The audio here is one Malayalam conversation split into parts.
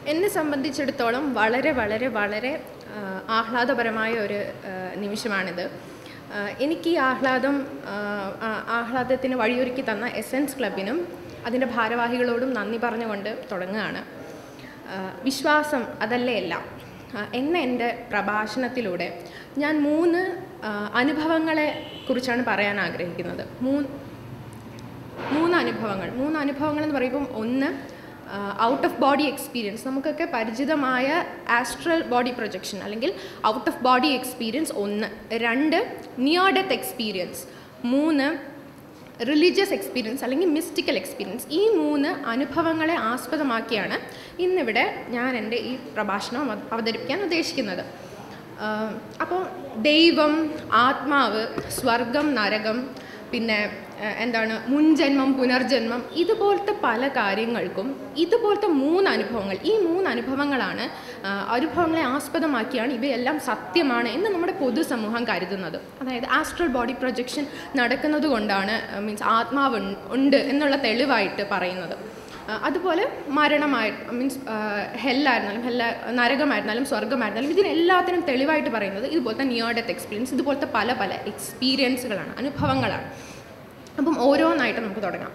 എന്നെ സംബന്ധിച്ചിടത്തോളം വളരെ വളരെ വളരെ ആ, ആഹ്ലാദപരമായ ഒരു ആ, നിമിഷമാണിത് ആ, എനിക്ക് ഈ ആഹ്ലാദം ആ, ആ, ആഹ്ലാദത്തിന് വഴിയൊരുക്കി തന്ന എസെൻസ് ക്ലബിനും അതിൻ്റെ ഭാരവാഹികളോടും നന്ദി പറഞ്ഞുകൊണ്ട് തുടങ്ങുകയാണ് ആ, വിശ്വാസം അതല്ലേ എല്ലാം ആ, എന്ന എൻ്റെ പ്രഭാഷണത്തിലൂടെ ഞാൻ മൂന്ന് ആ, അനുഭവങ്ങളെ കുറിച്ചാണ് പറയാൻ ആഗ്രഹിക്കുന്നത് മൂന്ന് മൂന്ന് അനുഭവങ്ങൾ മൂന്ന് അനുഭവങ്ങൾ എന്ന് പറയുമ്പം ഒന്ന് ഔട്ട് ഓഫ് ബോഡി എക്സ്പീരിയൻസ് നമുക്കൊക്കെ പരിചിതമായ ആസ്ട്രൽ ബോഡി പ്രൊജക്ഷൻ അല്ലെങ്കിൽ ഔട്ട് ഓഫ് ബോഡി എക്സ്പീരിയൻസ് ഒന്ന് രണ്ട് നിയർ ഡെത്ത് എക്സ്പീരിയൻസ് മൂന്ന് റിലീജിയസ് എക്സ്പീരിയൻസ് അല്ലെങ്കിൽ മിസ്റ്റിക്കൽ എക്സ്പീരിയൻസ് ഈ മൂന്ന് അനുഭവങ്ങളെ ആസ്പദമാക്കിയാണ് ഇന്നിവിടെ ഞാൻ എൻ്റെ ഈ പ്രഭാഷണം അവ- അവതരിപ്പിക്കാൻ ഉദ്ദേശിക്കുന്നത് ആഹ് അപ്പോൾ ദൈവം ആത്മാവ് സ്വർഗം നരകം പിന്നെ ആഹ് എന്താണ് മുൻജന്മം പുനർജന്മം ഇതുപോലത്തെ പല കാര്യങ്ങൾക്കും ഇതുപോലത്തെ മൂന്ന് അനുഭവങ്ങൾ ഈ മൂന്ന് അനുഭവങ്ങളാണ് ആഹ് അനുഭവങ്ങളെ ആസ്പദമാക്കിയാണ് ഇവയെല്ലാം സത്യമാണ് എന്ന് നമ്മുടെ പൊതുസമൂഹം കരുതുന്നത് അതായത് ആസ്ട്രൽ ബോഡി പ്രൊജക്ഷൻ നടക്കുന്നത് കൊണ്ടാണ് മീൻസ് ആത്മാവ് ഉൺ- ഉണ്ട് എന്നുള്ള തെളിവായിട്ട് പറയുന്നത് ആ, അതുപോലെ മരണമായി മീൻസ് ഹെല്ലായിരുന്നാലും ഹെല്ല നരകമായിരുന്നാലും സ്വർഗമായിരുന്നാലും ഇതിനെല്ലാത്തിനും തെളിവായിട്ട് പറയുന്നത് ഇതുപോലത്തെ നിയർ ഡെത്ത് എക്സ്പീരിയൻസ് ഇതുപോലത്തെ പല പല എക്സ്പീരിയൻസുകളാണ് അനുഭവങ്ങളാണ് അപ്പം ഓരോന്നായിട്ട് നമുക്ക് തുടങ്ങാം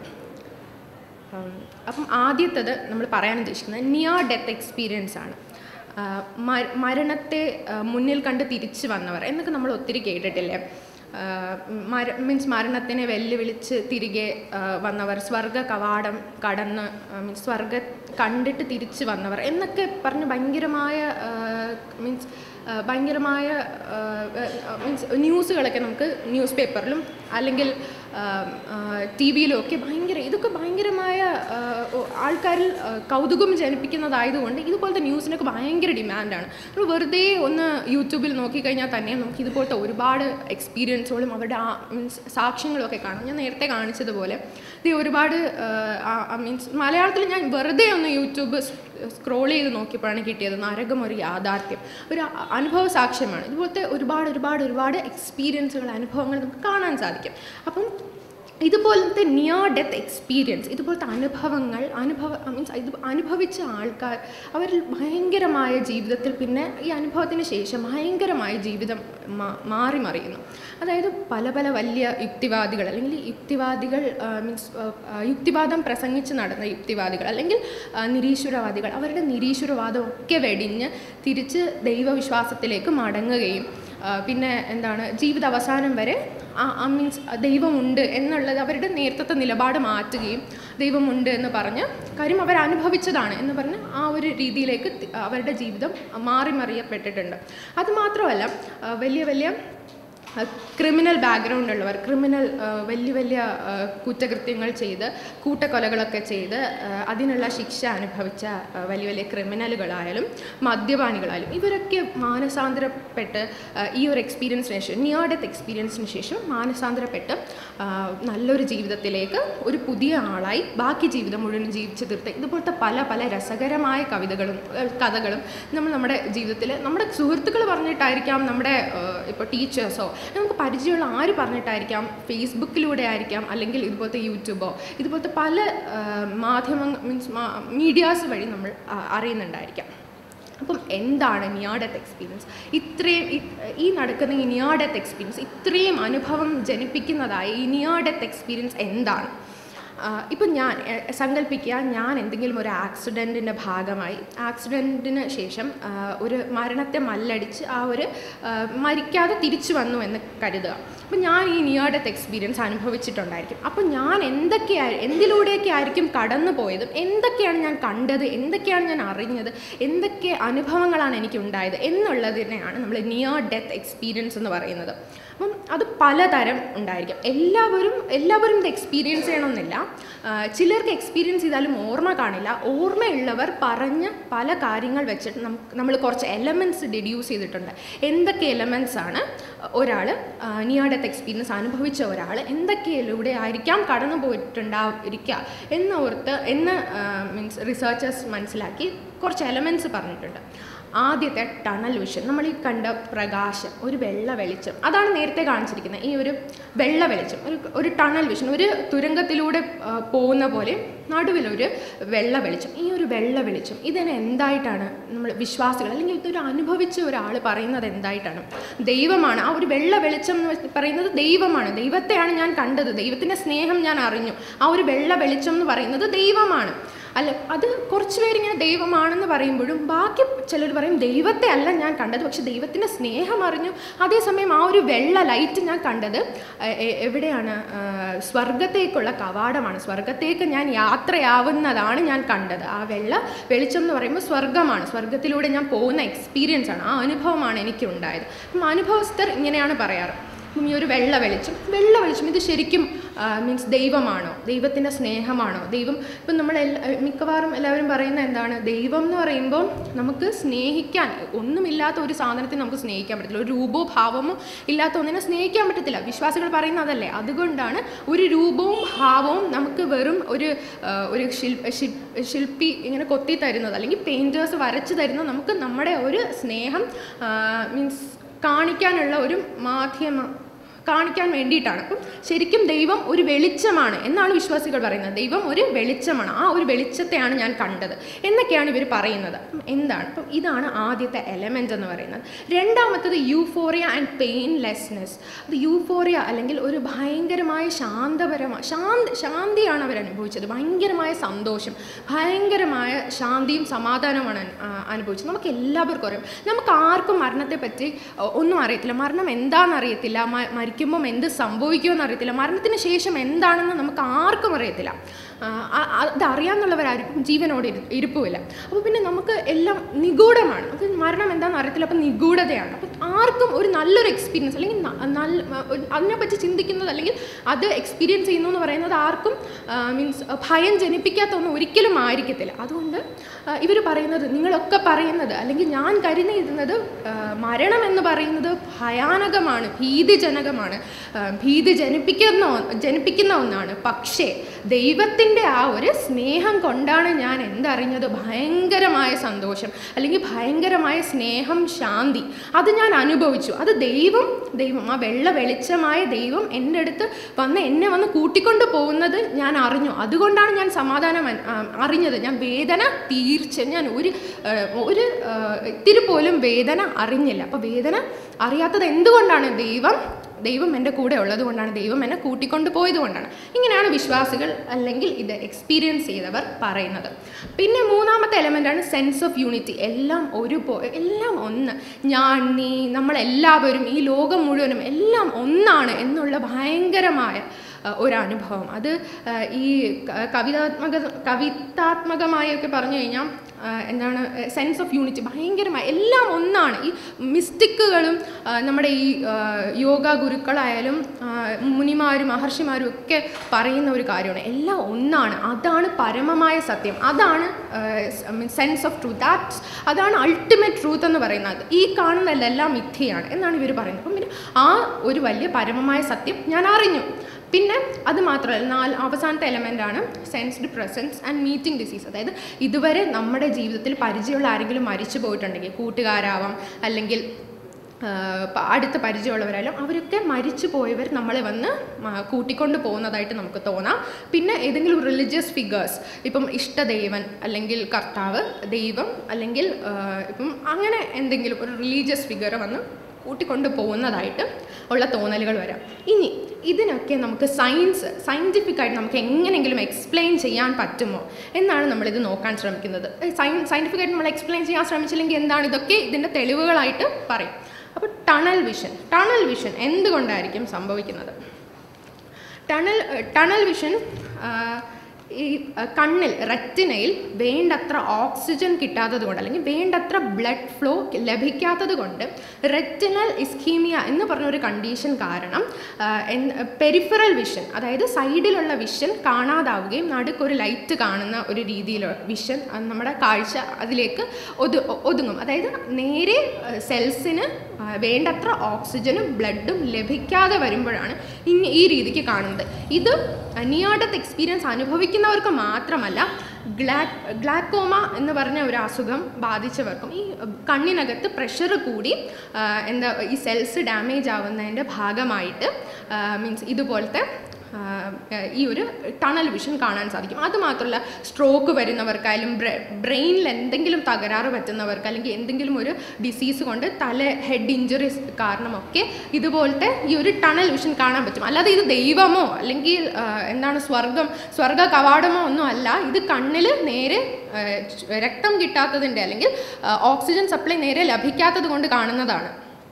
ഉം, അപ്പം ആദ്യത്തത് നമ്മൾ പറയാൻ ഉദ്ദേശിക്കുന്നത് നിയർ ഡെത്ത് എക്സ്പീരിയൻസ് ആണ് ആ, മ- മരണത്തെ ആ, മുന്നിൽ കണ്ട് തിരിച്ചു വന്നവർ എന്നൊക്കെ നമ്മൾ ഒത്തിരി കേട്ടിട്ടില്ലേ ആ, മര മീൻസ് മരണത്തിനെ വെല്ലുവിളിച്ച് തിരികെ ആ, വന്നവർ സ്വർഗ കവാടം കടന്ന് മീൻസ് സ്വർഗ കണ്ടിട്ട് തിരിച്ചു വന്നവർ എന്നൊക്കെ പറഞ്ഞ് ഭയങ്കരമായ മീൻസ് ഭയങ്കരമായ മീൻസ് ന്യൂസുകളൊക്കെ നമുക്ക് ന്യൂസ് പേപ്പറിലും അല്ലെങ്കിൽ ടി വിയിലും ഒക്കെ ഭയങ്കര ഇതൊക്കെ ഭയങ്കരമായ ആ, ഓ- ആൾക്കാരിൽ ആ, കൗതുകം ജനിപ്പിക്കുന്നതായതുകൊണ്ട് ഇതുപോലത്തെ ന്യൂസിനൊക്കെ ഭയങ്കര ഡിമാൻഡാണ് നമ്മൾ വെറുതെ ഒന്ന് യൂട്യൂബിൽ നോക്കിക്കഴിഞ്ഞാൽ തന്നെ നമുക്ക് ഇതുപോലത്തെ ഒരുപാട് എക്സ്പീരിയൻസുകളും അവരുടെ ആ മീൻസ് സാക്ഷ്യങ്ങളും ഒക്കെ കാണാം ഞാൻ നേരത്തെ കാണിച്ചതുപോലെ ഇത് ഒരുപാട് മീൻസ് മലയാളത്തിൽ ഞാൻ വെറുതെ ഒന്ന് യൂട്യൂബ് സ്ക്രോൾ ചെയ്ത് നോക്കിയപ്പോഴാണ് കിട്ടിയത് നരകം ഒരു യാഥാർത്ഥ്യം ഒരു അ- അനുഭവ സാക്ഷ്യമാണ് ഇതുപോലത്തെ ഒരുപാട് ഒരുപാട് ഒരുപാട് എക്സ്പീരിയൻസുകൾ അനുഭവങ്ങൾ നമുക്ക് കാണാൻ സാധിക്കും അപ്പം ഇതുപോലത്തെ നിയർ ഡെത്ത് എക്സ്പീരിയൻസ് ഇതുപോലത്തെ അനുഭവങ്ങൾ അനുഭവ മീൻസ് ഇത് അനുഭവിച്ച ആൾക്കാർ അവരിൽ ഭയങ്കരമായ ജീവിതത്തിൽ പിന്നെ ഈ അനുഭവത്തിന് ശേഷം ഭയങ്കരമായ ജീവിതം മാ- മാറി മറിയുന്നു അതായത് പല പല വലിയ യുക്തിവാദികൾ അല്ലെങ്കിൽ യുക്തിവാദികൾ മീൻസ് യുക്തിവാദം പ്രസംഗിച്ച് നടന്ന യുക്തിവാദികൾ അല്ലെങ്കിൽ ആ, നിരീശ്വരവാദികൾ അവരുടെ നിരീശ്വരവാദം ഒക്കെ വെടിഞ്ഞ് തിരിച്ച് ദൈവവിശ്വാസത്തിലേക്ക് മടങ്ങുകയും ആ, പിന്നെ എന്താണ് ജീവിത അവസാനം വരെ ആ മീൻസ് ദൈവമുണ്ട് എന്നുള്ളത് അവരുടെ നേരത്തെ നിലപാട് മാറ്റുകയും ദൈവമുണ്ട് എന്ന് പറഞ്ഞ് കാര്യം അവർ അനുഭവിച്ചതാണ് എന്ന് പറഞ്ഞ് ആ ഒരു രീതിയിലേക്ക് തി- അവരുടെ ജീവിതം മാറി മറിയപ്പെട്ടിട്ടുണ്ട് അതുമാത്രമല്ല ആ, വലിയ വലിയ ക്രിമിനൽ ബാക്ക്ഗ്രൗണ്ട് ഉള്ളവർ ക്രിമിനൽ വലിയ വലിയ ആ, കുറ്റകൃത്യങ്ങൾ ചെയ്ത് കൂട്ടക്കൊലകളൊക്കെ ചെയ്ത് ആ, അതിനുള്ള ശിക്ഷ അനുഭവിച്ച ആ, വലിയ വലിയ ക്രിമിനലുകളായാലും മദ്യപാനികളായാലും ഇവരൊക്കെ മാനസാന്തരപ്പെട്ട് ആ, ഈ ഒരു എക്സ്പീരിയൻസിന് ശേഷം നിയർ ഡെത്ത് എക്സ്പീരിയൻസിന് ശേഷം മാനസാന്തരപ്പെട്ട് ആ, നല്ലൊരു ജീവിതത്തിലേക്ക് ഒരു പുതിയ ആളായി ബാക്കി ജീവിതം മുഴുവൻ ജീവിച്ചു തീർത്ത് ഇതുപോലത്തെ പല പല രസകരമായ കവിതകളും ആ, കഥകളും നമ്മൾ നമ്മുടെ ജീവിതത്തിൽ നമ്മുടെ സുഹൃത്തുക്കൾ പറഞ്ഞിട്ടായിരിക്കാം നമ്മുടെ ഇപ്പോൾ ടീച്ചേഴ്സോ നമുക്ക് പരിചയമുള്ള ആര് പറഞ്ഞിട്ടായിരിക്കാം ഫേസ്ബുക്കിലൂടെ ആയിരിക്കാം അല്ലെങ്കിൽ ഇതുപോലത്തെ യൂട്യൂബോ ഇതുപോലത്തെ പല ആ, മാധ്യമങ്ങൾ മീൻസ് മീഡിയാസ് വഴി നമ്മൾ ആ, അറിയുന്നുണ്ടായിരിക്കാം അപ്പം എന്താണ് നിയാഡത്ത് എക്സ്പീരിയൻസ് ഇത്രയും ഇ- ഈ നടക്കുന്ന ഈ നിയാഡത്ത് എക്സ്പീരിയൻസ് ഇത്രയും അനുഭവം ജനിപ്പിക്കുന്നതായ ഈ നിയാഡത്ത് എക്സ്പീരിയൻസ് എന്താണ് ഇപ്പം ഞാൻ എ, സങ്കല്പിക്കുക ഞാൻ എന്തെങ്കിലും ഒരു ആക്സിഡൻറ്റിൻ്റെ ഭാഗമായി ആക്സിഡൻറ്റിന് ശേഷം ആ, ഒരു മരണത്തെ മല്ലടിച്ച് ആ ഒരു ആ, മരിക്കാതെ തിരിച്ചു വന്നു എന്ന് കരുതുക അപ്പം ഞാൻ ഈ നിയർ എക്സ്പീരിയൻസ് അനുഭവിച്ചിട്ടുണ്ടായിരിക്കും അപ്പം ഞാൻ എന്തൊക്കെയായി എന്തിലൂടെയൊക്കെ ആയിരിക്കും കടന്നു പോയതും എന്തൊക്കെയാണ് ഞാൻ കണ്ടത് എന്തൊക്കെയാണ് ഞാൻ അറിഞ്ഞത് എന്തൊക്കെ അനുഭവങ്ങളാണ് എനിക്ക് ഉണ്ടായത് എന്നുള്ളതിനെയാണ് നമ്മൾ നിയർ ഡെത്ത് എക്സ്പീരിയൻസ് എന്ന് പറയുന്നത് അപ്പം അത് പലതരം ഉണ്ടായിരിക്കും എല്ലാവരും എല്ലാവരും ഇത് എക്സ്പീരിയൻസ് ചെയ്യണമെന്നില്ല ആ, ചിലർക്ക് എക്സ്പീരിയൻസ് ചെയ്താലും ഓർമ്മ കാണില്ല ഓർമ്മയുള്ളവർ പറഞ്ഞ പല കാര്യങ്ങൾ വെച്ചിട്ട് നമുക്ക് നമ്മൾ കുറച്ച് എലമെൻറ്റ്സ് ഡിഡ്യൂസ് ചെയ്തിട്ടുണ്ട് എന്തൊക്കെ എലമെൻറ്റ്സ് ആണ് ഒരാൾ നിയർ ഡെത്ത് എക്സ്പീരിയൻസ് അനുഭവിച്ച ഒരാൾ എന്തൊക്കെയിലൂടെ ആയിരിക്കാം കടന്നു പോയിട്ടുണ്ടായിരിക്കുക എന്നോർത്ത് എന്ന് മീൻസ് റിസർച്ചേഴ്സ് മനസ്സിലാക്കി കുറച്ച് എലമെൻറ്റ്സ് പറഞ്ഞിട്ടുണ്ട് ആദ്യത്തെ ടണൽ വിഷൻ നമ്മൾ ഈ കണ്ട പ്രകാശം ഒരു വെള്ള വെളിച്ചം അതാണ് നേരത്തെ കാണിച്ചിരിക്കുന്നത് ഈ ഒരു വെള്ള വെളിച്ചം ഒരു ഒരു ടണൽ വിഷൻ ഒരു തുരങ്കത്തിലൂടെ ആ, പോകുന്ന പോലെ നടുവിലൊരു വെള്ള വെളിച്ചം ഈ ഒരു വെള്ള വെളിച്ചം ഇതിനെ എന്തായിട്ടാണ് നമ്മൾ വിശ്വാസികൾ അല്ലെങ്കിൽ ഇതൊരു അനുഭവിച്ച ഒരാൾ പറയുന്നത് എന്തായിട്ടാണ് ദൈവമാണ് ആ ഒരു വെള്ള വെളിച്ചം എന്ന് പറയുന്നത് ദൈവമാണ് ദൈവത്തെയാണ് ഞാൻ കണ്ടത് ദൈവത്തിൻ്റെ സ്നേഹം ഞാൻ അറിഞ്ഞു ആ ഒരു വെള്ള വെളിച്ചം എന്ന് പറയുന്നത് ദൈവമാണ് അല്ല അത് കുറച്ച് പേരിങ്ങനെ ദൈവമാണെന്ന് പറയുമ്പോഴും ബാക്കി ചിലർ പറയും ദൈവത്തെ അല്ല ഞാൻ കണ്ടത് പക്ഷെ ദൈവത്തിൻ്റെ സ്നേഹം അറിഞ്ഞു അതേസമയം ആ ഒരു വെള്ള ലൈറ്റ് ഞാൻ കണ്ടത് എ- എ- എവിടെയാണ് ആ, സ്വർഗത്തേക്കുള്ള കവാടമാണ് സ്വർഗത്തേക്ക് ഞാൻ യാത്രയാവുന്നതാണ് ഞാൻ കണ്ടത് ആ വെള്ള വെളിച്ചം എന്ന് പറയുമ്പോൾ സ്വർഗമാണ് സ്വർഗത്തിലൂടെ ഞാൻ പോകുന്ന എക്സ്പീരിയൻസ് ആണ് ആ അനുഭവമാണ് എനിക്ക് ഉണ്ടായത് അപ്പം അനുഭവസ്ഥർ ഇങ്ങനെയാണ് പറയാറ് അപ്പം ഈ ഒരു വെള്ള വെളിച്ചം വെള്ള വെളിച്ചം ഇത് ശരിക്കും മീൻസ് ദൈവമാണോ ദൈവത്തിൻ്റെ സ്നേഹമാണോ ദൈവം ഇപ്പം നമ്മൾ എല്ലാ മിക്കവാറും എല്ലാവരും പറയുന്ന എന്താണ് ദൈവം എന്ന് പറയുമ്പോൾ നമുക്ക് സ്നേഹിക്കാൻ ഒന്നുമില്ലാത്ത ഒരു സാധനത്തിന് നമുക്ക് സ്നേഹിക്കാൻ പറ്റത്തില്ല ഒരു രൂപമോ ഭാവമോ ഇല്ലാത്ത ഒന്നിനെ സ്നേഹിക്കാൻ പറ്റത്തില്ല വിശ്വാസികൾ പറയുന്ന അതല്ലേ അതുകൊണ്ടാണ് ഒരു രൂപവും ഭാവവും നമുക്ക് വെറും ഒരു ആ, ഒരു ശില്പ ശില്പ- ശില്പി ഇങ്ങനെ കൊത്തി തരുന്നത് അല്ലെങ്കിൽ പെയിൻറ്റേഴ്സ് വരച്ച് തരുന്നത് നമുക്ക് നമ്മുടെ ഒരു സ്നേഹം മീൻസ് കാണിക്കാനുള്ള ഒരു മാധ്യമം കാണിക്കാൻ വേണ്ടിയിട്ടാണ് അപ്പം ശരിക്കും ദൈവം ഒരു വെളിച്ചമാണ് എന്നാണ് വിശ്വാസികൾ പറയുന്നത് ദൈവം ഒരു വെളിച്ചമാണ് ആ ഒരു വെളിച്ചത്തെയാണ് ഞാൻ കണ്ടത് എന്നൊക്കെയാണ് ഇവർ പറയുന്നത് അപ്പം എന്താണ് അപ്പം ഇതാണ് ആദ്യത്തെ എലമെൻ്റ് എന്ന് പറയുന്നത് രണ്ടാമത്തത് യൂഫോറിയ ആൻഡ് പെയിൻലെസ്നെസ് അത് യൂഫോറിയ അല്ലെങ്കിൽ ഒരു ഭയങ്കരമായ ശാന്തപരമായ ശാന്തി ശാന്തിയാണ് അവർ അനുഭവിച്ചത് ഭയങ്കരമായ സന്തോഷം ഭയങ്കരമായ ശാന്തിയും സമാധാനവുമാണ് അനു- ആ, അനുഭവിച്ചത് നമുക്ക് എല്ലാവർക്കും അറിയാം നമുക്ക് ആർക്കും മരണത്തെ പറ്റി ഒ- ഒന്നും അറിയത്തില്ല മരണം എന്താണെന്ന് അറിയത്തില്ല മ- മരിക്കുമ്പം എന്ത് സംഭവിക്കുമെന്ന് അറിയത്തില്ല മരണത്തിന് ശേഷം എന്താണെന്ന് നമുക്ക് ആർക്കും അറിയത്തില്ല ആ, ആ- അത് അറിയാമെന്നുള്ളവരായിരിക്കും ജീവനോട് ഇരു ഇരിപ്പുമില്ല അപ്പോൾ പിന്നെ നമുക്ക് എല്ലാം നിഗൂഢമാണ് നമുക്ക് മരണം എന്താണെന്ന് അറിയത്തില്ല അപ്പം നിഗൂഢതയാണ് അപ്പം ആർക്കും ഒരു നല്ലൊരു എക്സ്പീരിയൻസ് അല്ലെങ്കിൽ ന- നല്ല ഒരു- അതിനെപ്പറ്റി ചിന്തിക്കുന്നത് അല്ലെങ്കിൽ അത് എക്സ്പീരിയൻസ് ചെയ്യുന്നു എന്ന് പറയുന്നത് ആർക്കും മീൻസ് ഭയം ജനിപ്പിക്കാത്ത ഒന്നും ഒരിക്കലും ആയിരിക്കത്തില്ല അതുകൊണ്ട് ഇവർ പറയുന്നത് നിങ്ങളൊക്കെ പറയുന്നത് അല്ലെങ്കിൽ ഞാൻ കരുതിയിരുന്നത് ആ, മരണം എന്ന് പറയുന്നത് ഭയാനകമാണ് ഭീതിജനകമാണ് ആ, ഭീതി ജനിപ്പിക്കുന്ന ഒ- ജനിപ്പിക്കുന്ന ഒന്നാണ് പക്ഷേ ദൈവത്തിൻ്റെ ആ ഒരു സ്നേഹം കൊണ്ടാണ് ഞാൻ എന്തറിഞ്ഞത് ഭയങ്കരമായ സന്തോഷം അല്ലെങ്കിൽ ഭയങ്കരമായ സ്നേഹം ശാന്തി അത് ഞാൻ അനുഭവിച്ചു അത് ദൈവം ദൈവം ആ വെള്ള വെളിച്ചമായ ദൈവം എൻ്റെ അടുത്ത് വന്ന് എന്നെ വന്ന് കൂട്ടിക്കൊണ്ട് പോകുന്നത് ഞാൻ അറിഞ്ഞു അതുകൊണ്ടാണ് ഞാൻ സമാധാനം അൻ- ആ, അറിഞ്ഞത് ഞാൻ വേദന തീർച്ച ഞാൻ ഒരു ആ, ഒരു ആ, ഇത്തിരി പോലും വേദന അറിഞ്ഞില്ല അപ്പോൾ വേദന അറിയാത്തത് എന്തുകൊണ്ടാണ് ദൈവം ദൈവം എൻ്റെ കൂടെ ഉള്ളത് കൊണ്ടാണ് ദൈവം എന്നെ കൂട്ടിക്കൊണ്ട് പോയത് കൊണ്ടാണ് ഇങ്ങനെയാണ് വിശ്വാസികൾ അല്ലെങ്കിൽ ഇത് എക്സ്പീരിയൻസ് ചെയ്തവർ പറയുന്നത് പിന്നെ മൂന്നാമത്തെ എലമെൻ്റാണ് സെൻസ് ഓഫ് യൂണിറ്റി എല്ലാം ഒരു പോ എല്ലാം ഒന്ന് ഞാൻ നീ നമ്മളെല്ലാവരും ഈ ലോകം മുഴുവനും എല്ലാം ഒന്നാണ് എന്നുള്ള ഭയങ്കരമായ അഹ്, ഒരു അനുഭവം അത് അഹ്, ഈ ക- കവിതാത്മക കവിതാത്മകമായൊക്കെ പറഞ്ഞു കഴിഞ്ഞാൽ ആഹ് എന്താണ് സെൻസ് ഓഫ് യൂണിറ്റി ഭയങ്കരമായി എല്ലാം ഒന്നാണ് ഈ മിസ്റ്റിക്കുകളും ആഹ് നമ്മുടെ ഈ ആഹ് യോഗ ഗുരുക്കളായാലും ആഹ് മുനിമാരും മഹർഷിമാരും ഒക്കെ പറയുന്ന ഒരു കാര്യമാണ് എല്ലാം ഒന്നാണ് അതാണ് പരമമായ സത്യം അതാണ് സെൻസ് ഓഫ് ട്രൂത്ത് ദാറ്റ്സ് അതാണ് അൾട്ടിമേറ്റ് ട്രൂത്ത് എന്ന് പറയുന്നത് ഈ കാണുന്നതെല്ലാം മിഥ്യയാണ് എന്നാണ് ഇവർ പറയുന്നത് അപ്പം പിന്നെ ആ ഒരു വലിയ പരമമായ സത്യം ഞാൻ അറിഞ്ഞു പിന്നെ അത് മാത്രമല്ല നാല് അവസാനത്തെ എലമെൻ്റ് ആണ് sensed presence and meeting disease അതായത് ഇതുവരെ നമ്മുടെ ജീവിതത്തിൽ പരിചയമുള്ള ആരെങ്കിലും മരിച്ചു പോയിട്ടുണ്ടെങ്കിൽ കൂട്ടുകാരാവാം അല്ലെങ്കിൽ ആഹ് പ- അടുത്ത പരിചയമുള്ളവരായാലും അവരൊക്കെ മരിച്ചു പോയവർ നമ്മളെ വന്ന് മ- കൂട്ടിക്കൊണ്ട് പോകുന്നതായിട്ട് നമുക്ക് തോന്നാം പിന്നെ ഏതെങ്കിലും റിലീജിയസ് ഫിഗേഴ്സ് ഇപ്പം ഇഷ്ടദൈവൻ അല്ലെങ്കിൽ കർത്താവ് ദൈവം അല്ലെങ്കിൽ ആഹ് ഇപ്പം അങ്ങനെ എന്തെങ്കിലും ഒരു റിലീജിയസ് ഫിഗർ വന്ന് കൂട്ടിക്കൊണ്ട് പോകുന്നതായിട്ട് ഉള്ള തോന്നലുകൾ വരാം ഇനി ഇതിനൊക്കെ നമുക്ക് സയൻസ് സയൻറ്റിഫിക് ആയിട്ട് നമുക്ക് എങ്ങനെയെങ്കിലും എക്സ്പ്ലെയിൻ ചെയ്യാൻ പറ്റുമോ എന്നാണ് നമ്മളിത് നോക്കാൻ ശ്രമിക്കുന്നത് സയൻ സയൻറ്റിഫിക് ആയിട്ട് നമ്മൾ എക്സ്പ്ലെയിൻ ചെയ്യാൻ ശ്രമിച്ചില്ലെങ്കിൽ എന്താണ് ഇതൊക്കെ ഇതിൻ്റെ തെളിവുകളായിട്ട് പറയും അപ്പോൾ ടണൽ വിഷൻ ടണൽ വിഷൻ എന്തുകൊണ്ടായിരിക്കും സംഭവിക്കുന്നത് ടണൽ ടണൽ വിഷൻ ഈ ആ, കണ്ണിൽ റെറ്റിനയിൽ വേണ്ടത്ര ഓക്സിജൻ കിട്ടാത്തത് കൊണ്ട് അല്ലെങ്കിൽ വേണ്ടത്ര ബ്ലഡ് ഫ്ലോ ലഭിക്കാത്തത് കൊണ്ട് റെറ്റിനൽ ഇസ്കീമിയ എന്ന് പറഞ്ഞൊരു കണ്ടീഷൻ കാരണം പെരിഫറൽ വിഷൻ അതായത് സൈഡിലുള്ള വിഷൻ കാണാതാവുകയും നടുക്കൊരു ലൈറ്റ് കാണുന്ന ഒരു രീതിയിലുള്ള വിഷൻ നമ്മുടെ കാഴ്ച അതിലേക്ക് ഒതു ഒതുങ്ങും അതായത് നേരെ സെൽസിന് വേണ്ടത്ര ഓക്സിജനും ബ്ലഡും ലഭിക്കാതെ വരുമ്പോഴാണ് ഇനി ഈ രീതിക്ക് കാണുന്നത് ഇത് നിയാർഡത്ത് എക്സ്പീരിയൻസ് അനുഭവിക്കുന്നവർക്ക് മാത്രമല്ല ഗ്ലാ ഗ്ലാക്കോമ എന്ന് പറഞ്ഞ ഒരു അസുഖം ബാധിച്ചവർക്കും ഈ കണ്ണിനകത്ത് പ്രഷർ കൂടി ആ, എന്താ ഈ സെൽസ് ഡാമേജ് ആവുന്നതിൻ്റെ ഭാഗമായിട്ട് മീൻസ് ഇതുപോലത്തെ ആ, ഈ ഒരു ടണൽ വിഷൻ കാണാൻ സാധിക്കും അതുമാത്രമല്ല സ്ട്രോക്ക് വരുന്നവർക്കായാലും ബ്രെയിനിൽ എന്തെങ്കിലും തകരാറ് പറ്റുന്നവർക്ക് അല്ലെങ്കിൽ എന്തെങ്കിലും ഒരു ഡിസീസ് കൊണ്ട് തല ഹെഡ് ഇഞ്ചുറീസ് കാരണമൊക്കെ ഇതുപോലത്തെ ഈ ഒരു ടണൽ വിഷൻ കാണാൻ പറ്റും അല്ലാതെ ഇത് ദൈവമോ അല്ലെങ്കിൽ ആ, എന്താണ് സ്വർഗം സ്വർഗ കവാടമോ ഒന്നും അല്ല ഇത് കണ്ണിൽ നേരെ ആ, രക്തം കിട്ടാത്തതിൻ്റെ അല്ലെങ്കിൽ ആ, ഓക്സിജൻ സപ്ലൈ നേരെ ലഭിക്കാത്തത് കൊണ്ട് കാണുന്നതാണ്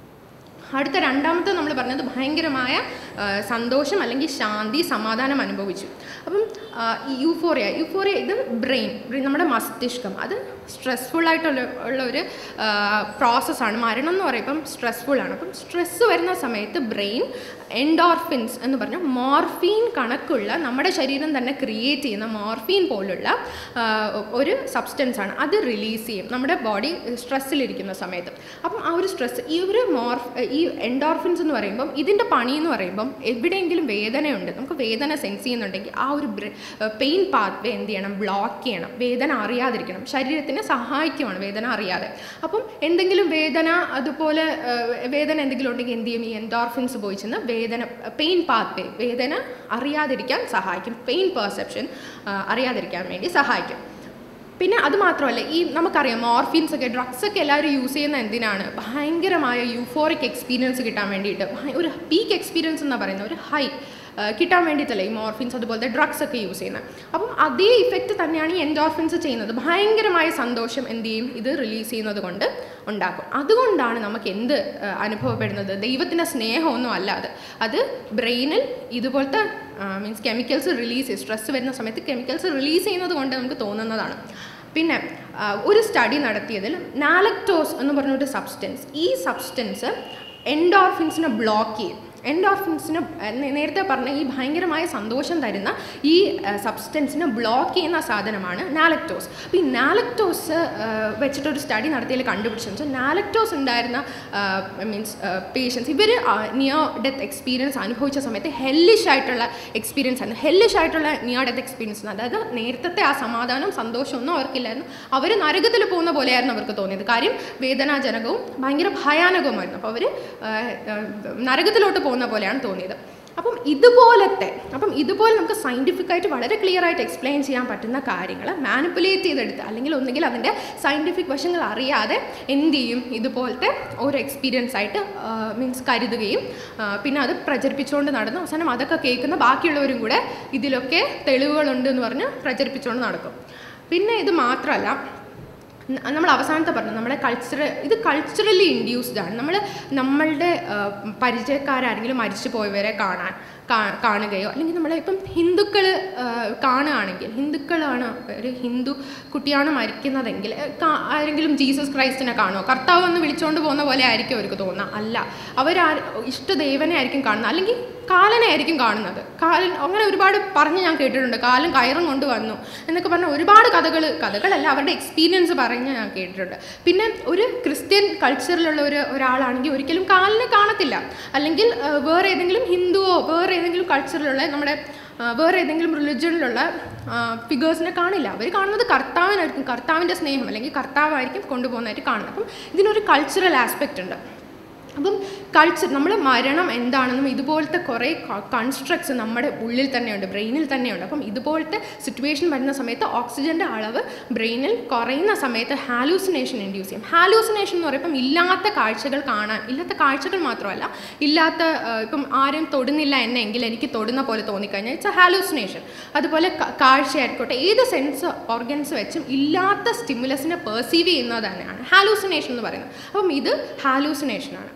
അടുത്ത രണ്ടാമത്തെ നമ്മൾ പറഞ്ഞത് ഭയങ്കരമായ ആ, സന്തോഷം അല്ലെങ്കിൽ ശാന്തി സമാധാനം അനുഭവിച്ചു അപ്പം ആ, ഈ യൂഫോറിയ യൂഫോറിയ ഇത് ബ്രെയിൻ നമ്മുടെ മസ്തിഷ്കം അത് സ്ട്രെസ്ഫുൾ ആയിട്ടുള്ള ഉള്ള ഒരു പ്രോസസ്സാണ് മരണം എന്ന് പറയുമ്പം സ്ട്രെസ്ഫുൾ ആണ് അപ്പം സ്ട്രെസ്സ് വരുന്ന സമയത്ത് ബ്രെയിൻ എൻഡോർഫിൻസ് എന്ന് പറഞ്ഞാൽ മോർഫീൻ കണക്കുള്ള നമ്മുടെ ശരീരം തന്നെ ക്രിയേറ്റ് ചെയ്യുന്ന മോർഫീൻ പോലുള്ള ആ, ഒരു സബ്സ്റ്റൻസ് ആണ് അത് റിലീസ് ചെയ്യും നമ്മുടെ ബോഡി സ്ട്രെസ്സിലിരിക്കുന്ന സമയത്ത് അപ്പം ആ ഒരു സ്ട്രെസ് ഈ ഒരു മോർഫ് ഈ എൻഡോർഫിൻസ് എന്ന് പറയുമ്പം ഇതിൻ്റെ പണി എന്ന് പറയുമ്പം എവിടെയെങ്കിലും വേദനയുണ്ട് നമുക്ക് വേദന സെൻസ് ചെയ്യുന്നുണ്ടെങ്കിൽ ആ ഒരു പെയിൻ പാത്വേ എന്ത് ചെയ്യണം ബ്ലോക്ക് ചെയ്യണം വേദന അറിയാതിരിക്കണം ശരീരത്തിനെ സഹായിക്കുവാണ് വേദന അറിയാതെ അപ്പം എന്തെങ്കിലും വേദന അതുപോലെ ആ, വേദന എന്തെങ്കിലും ഉണ്ടെങ്കിൽ എന്ത് ചെയ്യും ഈ എൻഡോർഫിൻസ് പോയി ചെന്ന് വേദന പെയിൻ പാത്വേ വേദന അറിയാതിരിക്കാൻ സഹായിക്കും പെയിൻ പെർസെപ്ഷൻ അറിയാതിരിക്കാൻ വേണ്ടി സഹായിക്കും പിന്നെ അത് മാത്രമല്ല ഈ നമുക്കറിയാം മോർഫിൻസ് ഒക്കെ ഡ്രഗ്സ് ഒക്കെ എല്ലാവരും യൂസ് ചെയ്യുന്ന എന്തിനാണ് ഭയങ്കരമായ യൂഫോറിക് എക്സ്പീരിയൻസ് കിട്ടാൻ വേണ്ടിയിട്ട് ഭയ- ഒരു പീക്ക് എക്സ്പീരിയൻസ് എന്നാ പറയുന്നത് ഒരു ഹൈ കിട്ടാൻ വേണ്ടിയിട്ടല്ലേ ഈ മോർഫിൻസ് അതുപോലത്തെ ഡ്രഗ്സ് ഒക്കെ യൂസ് ചെയ്യുന്നത് അപ്പം അതേ ഇഫക്റ്റ് തന്നെയാണ് ഈ എൻഡോർഫിൻസ് ചെയ്യുന്നത് ഭയങ്കരമായ സന്തോഷം എന്ത് ചെയ്യും ഇത് റിലീസ് ചെയ്യുന്നത് കൊണ്ട് ഉണ്ടാക്കും അതുകൊണ്ടാണ് നമുക്ക് എന്ത് ആ, അനുഭവപ്പെടുന്നത് ദൈവത്തിൻ്റെ സ്നേഹമൊന്നും അല്ല അത് അത് ബ്രെയിനിൽ ഇതുപോലത്തെ മീൻസ് കെമിക്കൽസ് റിലീസ് ചെയ്യും സ്ട്രെസ് വരുന്ന സമയത്ത് കെമിക്കൽസ് റിലീസ് ചെയ്യുന്നത് കൊണ്ട് നമുക്ക് തോന്നുന്നതാണ് പിന്നെ ആ, ഒരു സ്റ്റഡി നടത്തിയതിൽ നാലക്ടോസ് എന്ന് പറഞ്ഞ ഒരു സബ്സ്റ്റൻസ് ഈ സബ്സ്റ്റൻസ് എൻഡോർഫിൻസിനെ ബ്ലോക്ക് ചെയ്യും എൻഡോർഫിൻസിന് നേരത്തെ പറഞ്ഞ ഈ ഭയങ്കരമായ സന്തോഷം തരുന്ന ഈ സബ്സ്റ്റൻസിനെ ബ്ലോക്ക് ചെയ്യുന്ന സാധനമാണ് നാലക്ടോസ് അപ്പോൾ ഈ നാലക്ടോസ് വെച്ചിട്ടൊരു സ്റ്റഡി നടത്തിയതിൽ കണ്ടുപിടിച്ചെന്ന് വെച്ചാൽ നാലക്ടോസ് ഉണ്ടായിരുന്ന മീൻസ് പേഷ്യൻസ് ഇവർ നിയർ ഡെത്ത് എക്സ്പീരിയൻസ് അനുഭവിച്ച സമയത്ത് ഹെല്ലിഷ് ആയിട്ടുള്ള എക്സ്പീരിയൻസ് ആയിരുന്നു ഹെല്ലിഷ് ആയിട്ടുള്ള നിയർ ഡെത്ത് എക്സ്പീരിയൻസ് അതായത് നേരത്തെ ആ സമാധാനം സന്തോഷമൊന്നും അവർക്കില്ലായിരുന്നു അവർ നരകത്തിൽ പോകുന്ന പോലെയായിരുന്നു അവർക്ക് തോന്നിയത് കാര്യം വേദനാജനകവും ഭയങ്കര ഭയാനകവുമായിരുന്നു അപ്പോൾ അവർ നരകത്തിലോട്ട് പോകുന്ന പോലെയാണ് തോന്നിയത് അപ്പം ഇതുപോലത്തെ അപ്പം ഇതുപോലെ നമുക്ക് സയൻറ്റിഫിക് ആയിട്ട് വളരെ ക്ലിയർ ആയിട്ട് എക്സ്പ്ലെയിൻ ചെയ്യാൻ പറ്റുന്ന കാര്യങ്ങൾ മാനിപ്പുലേറ്റ് ചെയ്തെടുത്ത് അല്ലെങ്കിൽ ഒന്നുകിൽ അതിൻ്റെ സയൻറ്റിഫിക് വശങ്ങൾ അറിയാതെ എന്ത് ചെയ്യും ഇതുപോലത്തെ ഒരു എക്സ്പീരിയൻസ് ആയിട്ട് മീൻസ് കരുതുകയും ആ, പിന്നെ അത് പ്രചരിപ്പിച്ചുകൊണ്ട് നടന്നു അവസാനം അതൊക്കെ കേൾക്കുന്ന ബാക്കിയുള്ളവരും കൂടെ ഇതിലൊക്കെ തെളിവുകളുണ്ട് എന്ന് പറഞ്ഞ് പ്രചരിപ്പിച്ചുകൊണ്ട് നടക്കും പിന്നെ ഇത് മാത്രമല്ല ന- നമ്മൾ അവസാനത്തെ പറഞ്ഞു നമ്മുടെ കൾച്ചർ ഇത് കൾച്ചറലി ഇൻഡ്യൂസ്ഡ് ആണ് നമ്മൾ നമ്മളുടെ ആ, പരിചയക്കാരാരെങ്കിലും മരിച്ചു പോയവരെ കാണാൻ കാ- കാണുകയോ അല്ലെങ്കിൽ നമ്മളെ ഇപ്പം ഹിന്ദുക്കൾ കാണുകയാണെങ്കിൽ ഹിന്ദുക്കളാണ് ഒരു ഹിന്ദു കുട്ടിയാണ് മരിക്കുന്നതെങ്കിൽ ഏ, കാ- ആരെങ്കിലും ജീസസ് ക്രൈസ്റ്റിനെ കാണുമോ കർത്താവ് എന്ന് വിളിച്ചുകൊണ്ട് പോകുന്ന പോലെ ആയിരിക്കും അവർക്ക് തോന്നുക അല്ല അവർ ഇഷ്ടദേവനെ ആയിരിക്കും കാണുന്നത് അല്ലെങ്കിൽ കാലനെ ആയിരിക്കും കാണുന്നത് കാലൻ അങ്ങനെ ഒരുപാട് പറഞ്ഞ് ഞാൻ കേട്ടിട്ടുണ്ട് കാലൻ കയറും കൊണ്ട് വന്നു എന്നൊക്കെ പറഞ്ഞ ഒരുപാട് കഥകൾ കഥകളല്ല അവരുടെ എക്സ്പീരിയൻസ് പറഞ്ഞ് ഞാൻ കേട്ടിട്ടുണ്ട് പിന്നെ ഒരു ക്രിസ്ത്യൻ കൾച്ചറിലുള്ള ഒരു ഒരാളാണെങ്കിൽ ഒരിക്കലും കാലിനെ കാണത്തില്ല അല്ലെങ്കിൽ ആ, വേറെ ഏതെങ്കിലും ഹിന്ദുവോ വേറെ ഏതെങ്കിലും കൾച്ചറിലുള്ള നമ്മുടെ ആ, വേറെ ഏതെങ്കിലും റിലിജനിലുള്ള ഫിഗേഴ്സിനെ കാണില്ല അവർ കാണുന്നത് കർത്താവിനായിരിക്കും കർത്താവിൻ്റെ സ്നേഹം അല്ലെങ്കിൽ കർത്താവായിരിക്കും കൊണ്ടുപോകുന്നതായിട്ട് കാണുന്നത് അപ്പം ഇതിനൊരു കൾച്ചറൽ ആസ്പെക്റ്റ് ഉണ്ട് അപ്പം കൾച്ചർ നമ്മൾ മരണം എന്താണെന്നും ഇതുപോലത്തെ കുറേ കൺസ്ട്രക്ട്സ് നമ്മുടെ ഉള്ളിൽ തന്നെയുണ്ട് ബ്രെയിനിൽ തന്നെയുണ്ട് അപ്പം ഇതുപോലത്തെ സിറ്റുവേഷൻ വരുന്ന സമയത്ത് ഓക്സിജൻ്റെ അളവ് ബ്രെയിനിൽ കുറയുന്ന സമയത്ത് ഹാലൂസിനേഷൻ ഇൻഡ്യൂസ് ചെയ്യും ഹാലൂസിനേഷൻ എന്ന് പറയുമ്പം ഇല്ലാത്ത കാഴ്ചകൾ കാണാൻ ഇല്ലാത്ത കാഴ്ചകൾ മാത്രമല്ല ഇല്ലാത്ത ആ, ഇപ്പം ആരും തൊടുന്നില്ല എന്നെങ്കിൽ എനിക്ക് തൊടുന്ന പോലെ തോന്നിക്കഴിഞ്ഞാൽ ഇറ്റ്സ് എ ഹാലൂസിനേഷൻ അതുപോലെ ക- കാഴ്ചയായിരിക്കട്ടെ ഏത് സെൻസ് ഓർഗൻസ് വെച്ചും ഇല്ലാത്ത സ്റ്റിമുലസിനെ പെർസീവ് ചെയ്യുന്നത് തന്നെയാണ് ഹാലൂസിനേഷൻ എന്ന് പറയുന്നത് അപ്പം ഇത് ഹാലൂസിനേഷനാണ്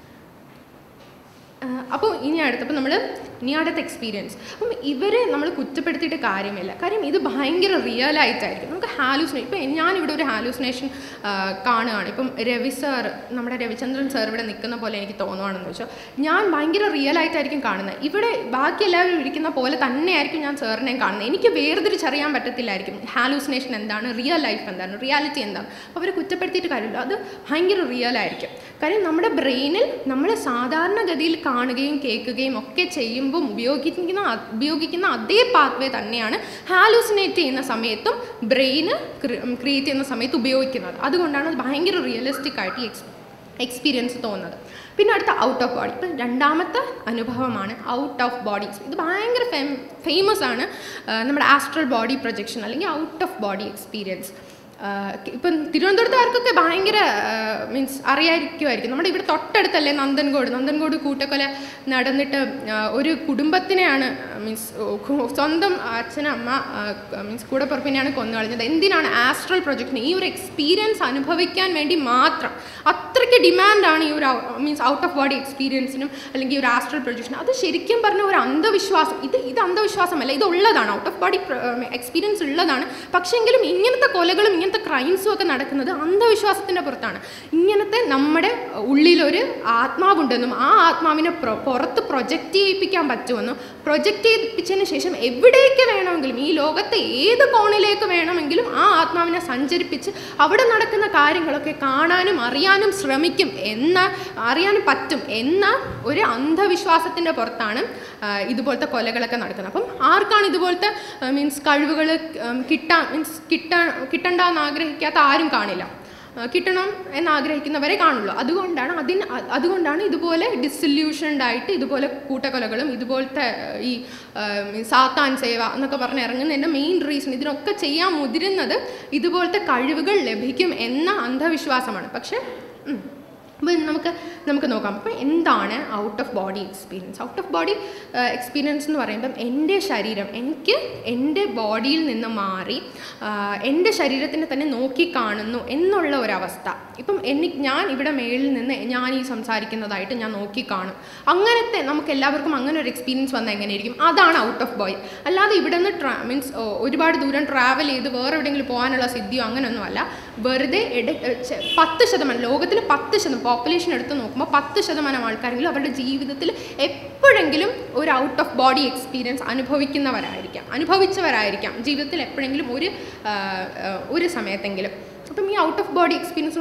അപ്പോൾ ഇനി അടുത്തപ്പോൾ നമ്മൾ ഇനി അടുത്ത എക്സ്പീരിയൻസ് അപ്പം ഇവരെ നമ്മൾ കുറ്റപ്പെടുത്തിയിട്ട് കാര്യമില്ല കാര്യം ഇത് ഭയങ്കര റിയൽ ആയിട്ടായിരിക്കും നമുക്ക് ഹാലൂസിനേഷൻ ഇപ്പം ഞാനിവിടെ ഒരു ഹാലൂസിനേഷൻ കാണുകയാണ് ഇപ്പം രവി സാർ നമ്മുടെ രവിചന്ദ്രൻ സാർ ഇവിടെ നിൽക്കുന്ന പോലെ എനിക്ക് തോന്നുവാണെന്ന് വെച്ചാൽ ഞാൻ ഭയങ്കര റിയൽ ആയിട്ടായിരിക്കും കാണുന്നത് ഇവിടെ ബാക്കി എല്ലാവരും ഇരിക്കുന്ന പോലെ തന്നെയായിരിക്കും ഞാൻ സാറിനെയും കാണുന്നത് എനിക്ക് വേർതിരിച്ചറിയാൻ പറ്റത്തില്ലായിരിക്കും ഹാലൂസിനേഷൻ എന്താണ് റിയൽ ലൈഫ് എന്താണ് റിയാലിറ്റി എന്താണ് അപ്പോൾ അവരെ കുറ്റപ്പെടുത്തിയിട്ട് കാര്യമില്ല അത് ഭയങ്കര റിയൽ ആയിരിക്കും കാര്യം നമ്മുടെ ബ്രെയിനിൽ നമ്മൾ സാധാരണഗതിയിൽ കാണുകയും കാണുകയും കേൾക്കുകയും ഒക്കെ ചെയ്യുമ്പോൾ ഉപയോഗിക്കുന്ന അ- ഉപയോഗിക്കുന്ന അതേ പാത്വേ തന്നെയാണ് ഹാലൂസിനേറ്റ് ചെയ്യുന്ന സമയത്തും ബ്രെയിന് ക്രിയേറ്റ് ചെയ്യുന്ന സമയത്ത് ഉപയോഗിക്കുന്നത് അതുകൊണ്ടാണ് അത് ഭയങ്കര റിയലിസ്റ്റിക് ആയിട്ട് ഈ എക്സ് എക്സ്പീരിയൻസ് തോന്നുന്നത് പിന്നെ അടുത്ത ഔട്ട് ഓഫ് ബോഡി ഇപ്പം രണ്ടാമത്തെ അനുഭവമാണ് ഔട്ട് ഓഫ് ബോഡി ഇത് ഭയങ്കര ഫേം ഫേമസ് ആണ് ആ, നമ്മുടെ ആസ്ട്രൽ ബോഡി പ്രൊജക്ഷൻ അല്ലെങ്കിൽ ഔട്ട് ഓഫ് ബോഡി എക്സ്പീരിയൻസ് ഇപ്പം തിരുവനന്തപുരത്തുകാർക്കൊക്കെ ഭയങ്കര മീൻസ് അറിയായിരിക്കുമായിരിക്കും നമ്മുടെ ഇവിടെ തൊട്ടടുത്തല്ലേ നന്ദൻകോട് നന്ദൻകോട് കൂട്ടക്കൊല നടന്നിട്ട് ആ, ഒരു കുടുംബത്തിനെയാണ് മീൻസ് സ്വന്തം അച്ഛനമ്മ മീൻസ് കൂടപ്പുറപ്പിനെയാണ് കൊന്നു കളഞ്ഞത് എന്തിനാണ് ആസ്ട്രൽ പ്രൊജക്ഷൻ ഈ ഒരു എക്സ്പീരിയൻസ് അനുഭവിക്കാൻ വേണ്ടി മാത്രം അത്രയ്ക്ക് ഡിമാൻഡാണ് ഈ ഒരു മീൻസ് ഔട്ട് ഓഫ് ബോഡി എക്സ്പീരിയൻസിനും അല്ലെങ്കിൽ ഈ ഒരു ആസ്ട്രൽ പ്രൊജക്ഷൻ അത് ശരിക്കും പറഞ്ഞ ഒരു അന്ധവിശ്വാസം ഇത് ഇത് അന്ധവിശ്വാസമല്ല ഇത് ഉള്ളതാണ് ഔട്ട് ഓഫ് ബോഡി എക്സ്പീരിയൻസ് ഉള്ളതാണ് പക്ഷെങ്കിലും ഇങ്ങനത്തെ കൊലകളും ഇങ്ങനത്തെ ക്രൈംസും ഒക്കെ നടക്കുന്നത് അന്ധവിശ്വാസത്തിൻ്റെ പുറത്താണ് ഇങ്ങനത്തെ നമ്മുടെ ഉള്ളിലൊരു ആത്മാവുണ്ടെന്നും ആ ആത്മാവിനെ പ്രൊ- പുറത്ത് പ്രൊജക്റ്റ് ചെയ്യിപ്പിക്കാൻ പറ്റുമെന്നും പ്രൊജക്റ്റ് ചെയ്യിപ്പിച്ചതിന് ശേഷം എവിടേക്ക് വേണമെങ്കിലും ഈ ലോകത്തെ ഏത് കോണിലേക്ക് വേണമെങ്കിലും ആ ആത്മാവിനെ സഞ്ചരിപ്പിച്ച് അവിടെ നടക്കുന്ന കാര്യങ്ങളൊക്കെ കാണാനും അറിയാനും ശ്രമിക്കും എന്ന അറിയാനും പറ്റും എന്ന ഒരു അന്ധവിശ്വാസത്തിൻ്റെ പുറത്താണ് ആ, ഇതുപോലത്തെ കൊലകളൊക്കെ നടക്കുന്നത് അപ്പം ആർക്കാണ് ഇതുപോലത്തെ മീൻസ് കഴിവുകൾ കിട്ടാൻ മീൻസ് കിട്ടാൻ കിട്ടണ്ടെന്ന് ആഗ്രഹിക്കാത്ത ആരും കാണില്ല ആ, കിട്ടണം എന്നാഗ്രഹിക്കുന്നവരെ കാണുള്ളൂ അതുകൊണ്ടാണ് അതിന് അ- അതുകൊണ്ടാണ് ഇതുപോലെ ഡിസൊല്യൂഷൻഡ് ആയിട്ട് ഇതുപോലെ കൂട്ടക്കൊലകളും ഇതുപോലത്തെ ആ, ഈ ആ, ഈ സാത്താൻ സേവ എന്നൊക്കെ പറഞ്ഞ് ഇറങ്ങുന്നതിൻ്റെ മെയിൻ റീസൺ ഇതിനൊക്കെ ചെയ്യാൻ മുതിരുന്നത് ഇതുപോലത്തെ കഴിവുകൾ ലഭിക്കും എന്ന അന്ധവിശ്വാസമാണ് പക്ഷേ ഉം. അപ്പം നമുക്ക് നമുക്ക് നോക്കാം അപ്പം എന്താണ് out of body experience out of body experience എന്ന് പറയുമ്പം എൻ്റെ ശരീരം എനിക്ക് എൻ്റെ ബോഡിയിൽ നിന്ന് മാറി ആ, എൻ്റെ ശരീരത്തിനെ തന്നെ നോക്കി കാണുന്നു എന്നുള്ള ഒരവസ്ഥ ഇപ്പം എനിക്ക് ഞാൻ ഇവിടെ മേളിൽ നിന്ന് ഞാൻ ഈ സംസാരിക്കുന്നതായിട്ട് ഞാൻ നോക്കി കാണും അങ്ങനത്തെ നമുക്ക് എല്ലാവർക്കും അങ്ങനെ ഒരു എക്സ്പീരിയൻസ് വന്നാൽ എങ്ങനെയായിരിക്കും അതാണ് ഔട്ട് ഓഫ് ബോഡി അല്ലാതെ ഇവിടെ നിന്ന് ട്രാ മീൻസ് ഒരുപാട് ദൂരം ട്രാവൽ ചെയ്ത് വേറെ എവിടെയെങ്കിലും പോകാനുള്ള സിദ്ധിയോ അങ്ങനെയൊന്നുമല്ല വെറുതെ ഇട ചെ- പത്ത് ശതമാനം ലോകത്തിൽ പത്ത് ശതമാനം പോപ്പുലേഷൻ എടുത്ത് നോക്കുമ്പോൾ പത്ത് ശതമാനം ആൾക്കാരെങ്കിലും അവരുടെ ജീവിതത്തിൽ എപ്പോഴെങ്കിലും ഒരു ഔട്ട് ഓഫ് ബോഡി എക്സ്പീരിയൻസ് അനുഭവിക്കുന്നവരായിരിക്കാം അനുഭവിച്ചവരായിരിക്കാം ജീവിതത്തിൽ എപ്പോഴെങ്കിലും ഒരു ആ, ആ, ഒരു സമയത്തെങ്കിലും അപ്പം ഈ ഔട്ട് ഓഫ് ബോഡി എക്സ്പീരിയൻസ്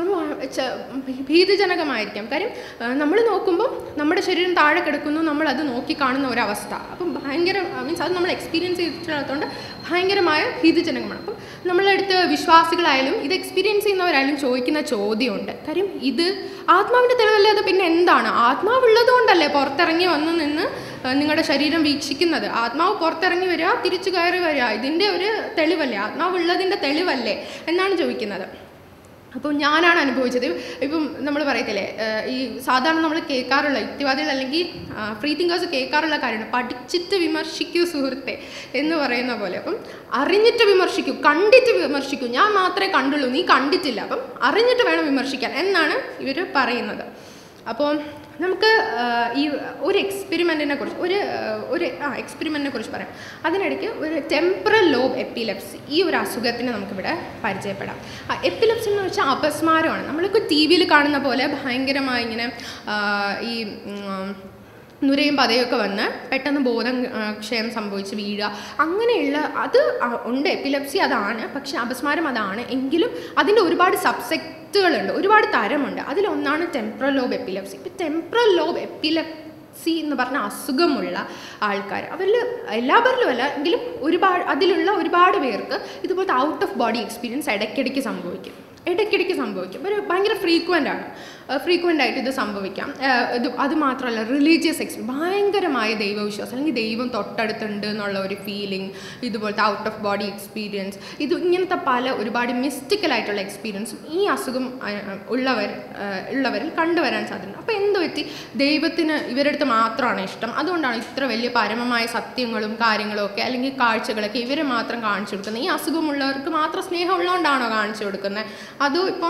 ഭീതിജനകമായിരിക്കാം കാര്യം നമ്മൾ നോക്കുമ്പോൾ നമ്മുടെ ശരീരം താഴെ കിടക്കുന്നു നമ്മൾ അത് നോക്കി കാണുന്ന ഒരവസ്ഥ അപ്പം ഭയങ്കര മീൻസ് അത് നമ്മൾ എക്സ്പീരിയൻസ് ചെയ്തിട്ടുള്ളതുകൊണ്ട് ഭയങ്കരമായ ഭീതിജനകമാണ് അപ്പം നമ്മളടുത്ത് വിശ്വാസികളായാലും ഇത് എക്സ്പീരിയൻസ് ചെയ്യുന്നവരായാലും ചോദിക്കുന്ന ചോദ്യമുണ്ട് കാര്യം ഇത് ആത്മാവിൻ്റെ തെളിവല്ലേ അത് പിന്നെ എന്താണ് ആത്മാവുള്ളത് കൊണ്ടല്ലേ പുറത്തിറങ്ങി വന്ന് നിന്ന് ആ, നിങ്ങളുടെ ശരീരം വീക്ഷിക്കുന്നത് ആത്മാവ് പുറത്തിറങ്ങി വരിക തിരിച്ചു കയറി വരിക ഇതിൻ്റെ ഒരു തെളിവല്ലേ ആത്മാവ് ഉള്ളതിൻ്റെ തെളിവല്ലേ എന്നാണ് ചോദിക്കുന്നത് അപ്പം ഞാനാണ് അനുഭവിച്ചത് ഇപ്പം നമ്മൾ പറയത്തില്ലേ ഏഹ് ഈ സാധാരണ നമ്മൾ കേൾക്കാറുള്ള യുക്തിവാദികൾ അല്ലെങ്കിൽ ഫ്രീ തിങ്കേഴ്സ് കേൾക്കാറുള്ള കാര്യമാണ് പഠിച്ചിട്ട് വിമർശിക്കൂ സുഹൃത്തെ എന്ന് പറയുന്ന പോലെ അപ്പം അറിഞ്ഞിട്ട് വിമർശിക്കൂ കണ്ടിട്ട് വിമർശിക്കൂ ഞാൻ മാത്രമേ കണ്ടുള്ളൂ നീ കണ്ടിട്ടില്ല അപ്പം അറിഞ്ഞിട്ട് വേണം വിമർശിക്കാൻ എന്നാണ് ഇവർ പറയുന്നത് അപ്പോൾ നമുക്ക് ആ, ഈ ഒരു എക്സ്പെരിമെൻറ്റിനെ കുറിച്ച് ഒരു ആ, ഒരു ആ എക്സ്പെരിമെൻറ്റിനെ കുറിച്ച് പറയാം അതിനിടയ്ക്ക് ഒരു ടെമ്പറൽ ലോബ് എപ്പിലെപ്സി ഈ ഒരു അസുഖത്തിനെ നമുക്കിവിടെ പരിചയപ്പെടാം എപ്പിലെപ്സി എന്ന് വെച്ചാൽ അപസ്മാരമാണ് നമ്മൾക്ക് ടി വിയിൽ കാണുന്ന പോലെ ഭയങ്കരമായി ഇങ്ങനെ ആ, ഈ ഉം, നുരയും പതയൊക്കെ വന്ന് പെട്ടെന്ന് ബോധം ആ, ക്ഷയം സംഭവിച്ച് വീഴുക അങ്ങനെയുള്ള അത് ആ, ഉണ്ട് എപ്പിലെപ്സി അതാണ് പക്ഷെ അപസ്മാരം അതാണ് എങ്കിലും അതിൻ്റെ ഒരുപാട് സബ്സെക്റ്റുകളുണ്ട് ഒരുപാട് തരമുണ്ട് അതിലൊന്നാണ് ടെമ്പറൽ ലോബ് എപ്പിലെപ്സി ഇപ്പം ടെമ്പറൽ ലോബ് എപ്പിലെപ്സി എന്ന് പറഞ്ഞ അസുഖമുള്ള ആൾക്കാർ അവരിൽ എല്ലാവരിലും അല്ല എങ്കിലും ഒരുപാട് അതിലുള്ള ഒരുപാട് പേർക്ക് ഇതുപോലത്തെ ഔട്ട് ഓഫ് ബോഡി എക്സ്പീരിയൻസ് ഇടയ്ക്കിടയ്ക്ക് സംഭവിക്കും ഇടയ്ക്കിടയ്ക്ക് സംഭവിക്കും ഒരു ഭയങ്കര ഫ്രീക്വൻ്റ് ആണ് ഫ്രീക്വൻ്റ് ആയിട്ട് ഇത് സംഭവിക്കാം ഏഹ് ഇത് അത് മാത്രമല്ല റിലീജിയസ് എക്സ് ഭയങ്കരമായ ദൈവവിശ്വാസം അല്ലെങ്കിൽ ദൈവം തൊട്ടടുത്തുണ്ട് എന്നുള്ള ഒരു ഫീലിംഗ് ഇതുപോലത്തെ ഔട്ട് ഓഫ് ബോഡി എക്സ്പീരിയൻസ് ഇത് ഇങ്ങനത്തെ പല ഒരുപാട് മിസ്റ്റിക്കലായിട്ടുള്ള എക്സ്പീരിയൻസും ഈ അസുഖം ഏഹ്, ഉള്ളവർ ഏഹ്, ഉള്ളവരിൽ കണ്ടുവരാൻ സാധ്യത അപ്പോൾ എന്ത് പറ്റി ദൈവത്തിന് ഇവരുടെ അടുത്ത് മാത്രമാണ് ഇഷ്ടം അതുകൊണ്ടാണ് ഇത്ര വലിയ പരമമായ സത്യങ്ങളും കാര്യങ്ങളും ഒക്കെ അല്ലെങ്കിൽ കാഴ്ചകളൊക്കെ ഇവരെ മാത്രം കാണിച്ചു കൊടുക്കുന്നത് ഈ അസുഖമുള്ളവർക്ക് മാത്രം സ്നേഹമുള്ളതുകൊണ്ടാണോ കാണിച്ചു കൊടുക്കുന്നത് അതോ ഇപ്പം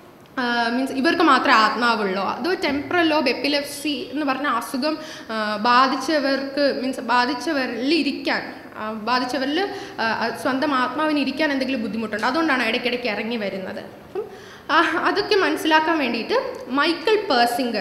മീൻസ് ഇവർക്ക് മാത്രമേ ആത്മാവുള്ളൂ അതോ ടെമ്പറൽ ലോബ് എപ്പിലെപ്സി എന്ന് പറഞ്ഞ അസുഖം ആ, ബാധിച്ചവർക്ക് മീൻസ് ബാധിച്ചവരിൽ ഇരിക്കാൻ ആ, ബാധിച്ചവരിൽ ആ, സ്വന്തം ആത്മാവിന് ഇരിക്കാൻ എന്തെങ്കിലും ബുദ്ധിമുട്ടുണ്ട് അതുകൊണ്ടാണ് ഇടയ്ക്കിടയ്ക്ക് ഇറങ്ങി വരുന്നത് അപ്പം ആ, അതൊക്കെ മനസ്സിലാക്കാൻ വേണ്ടിയിട്ട് മൈക്കിൾ പേഴ്സിംഗർ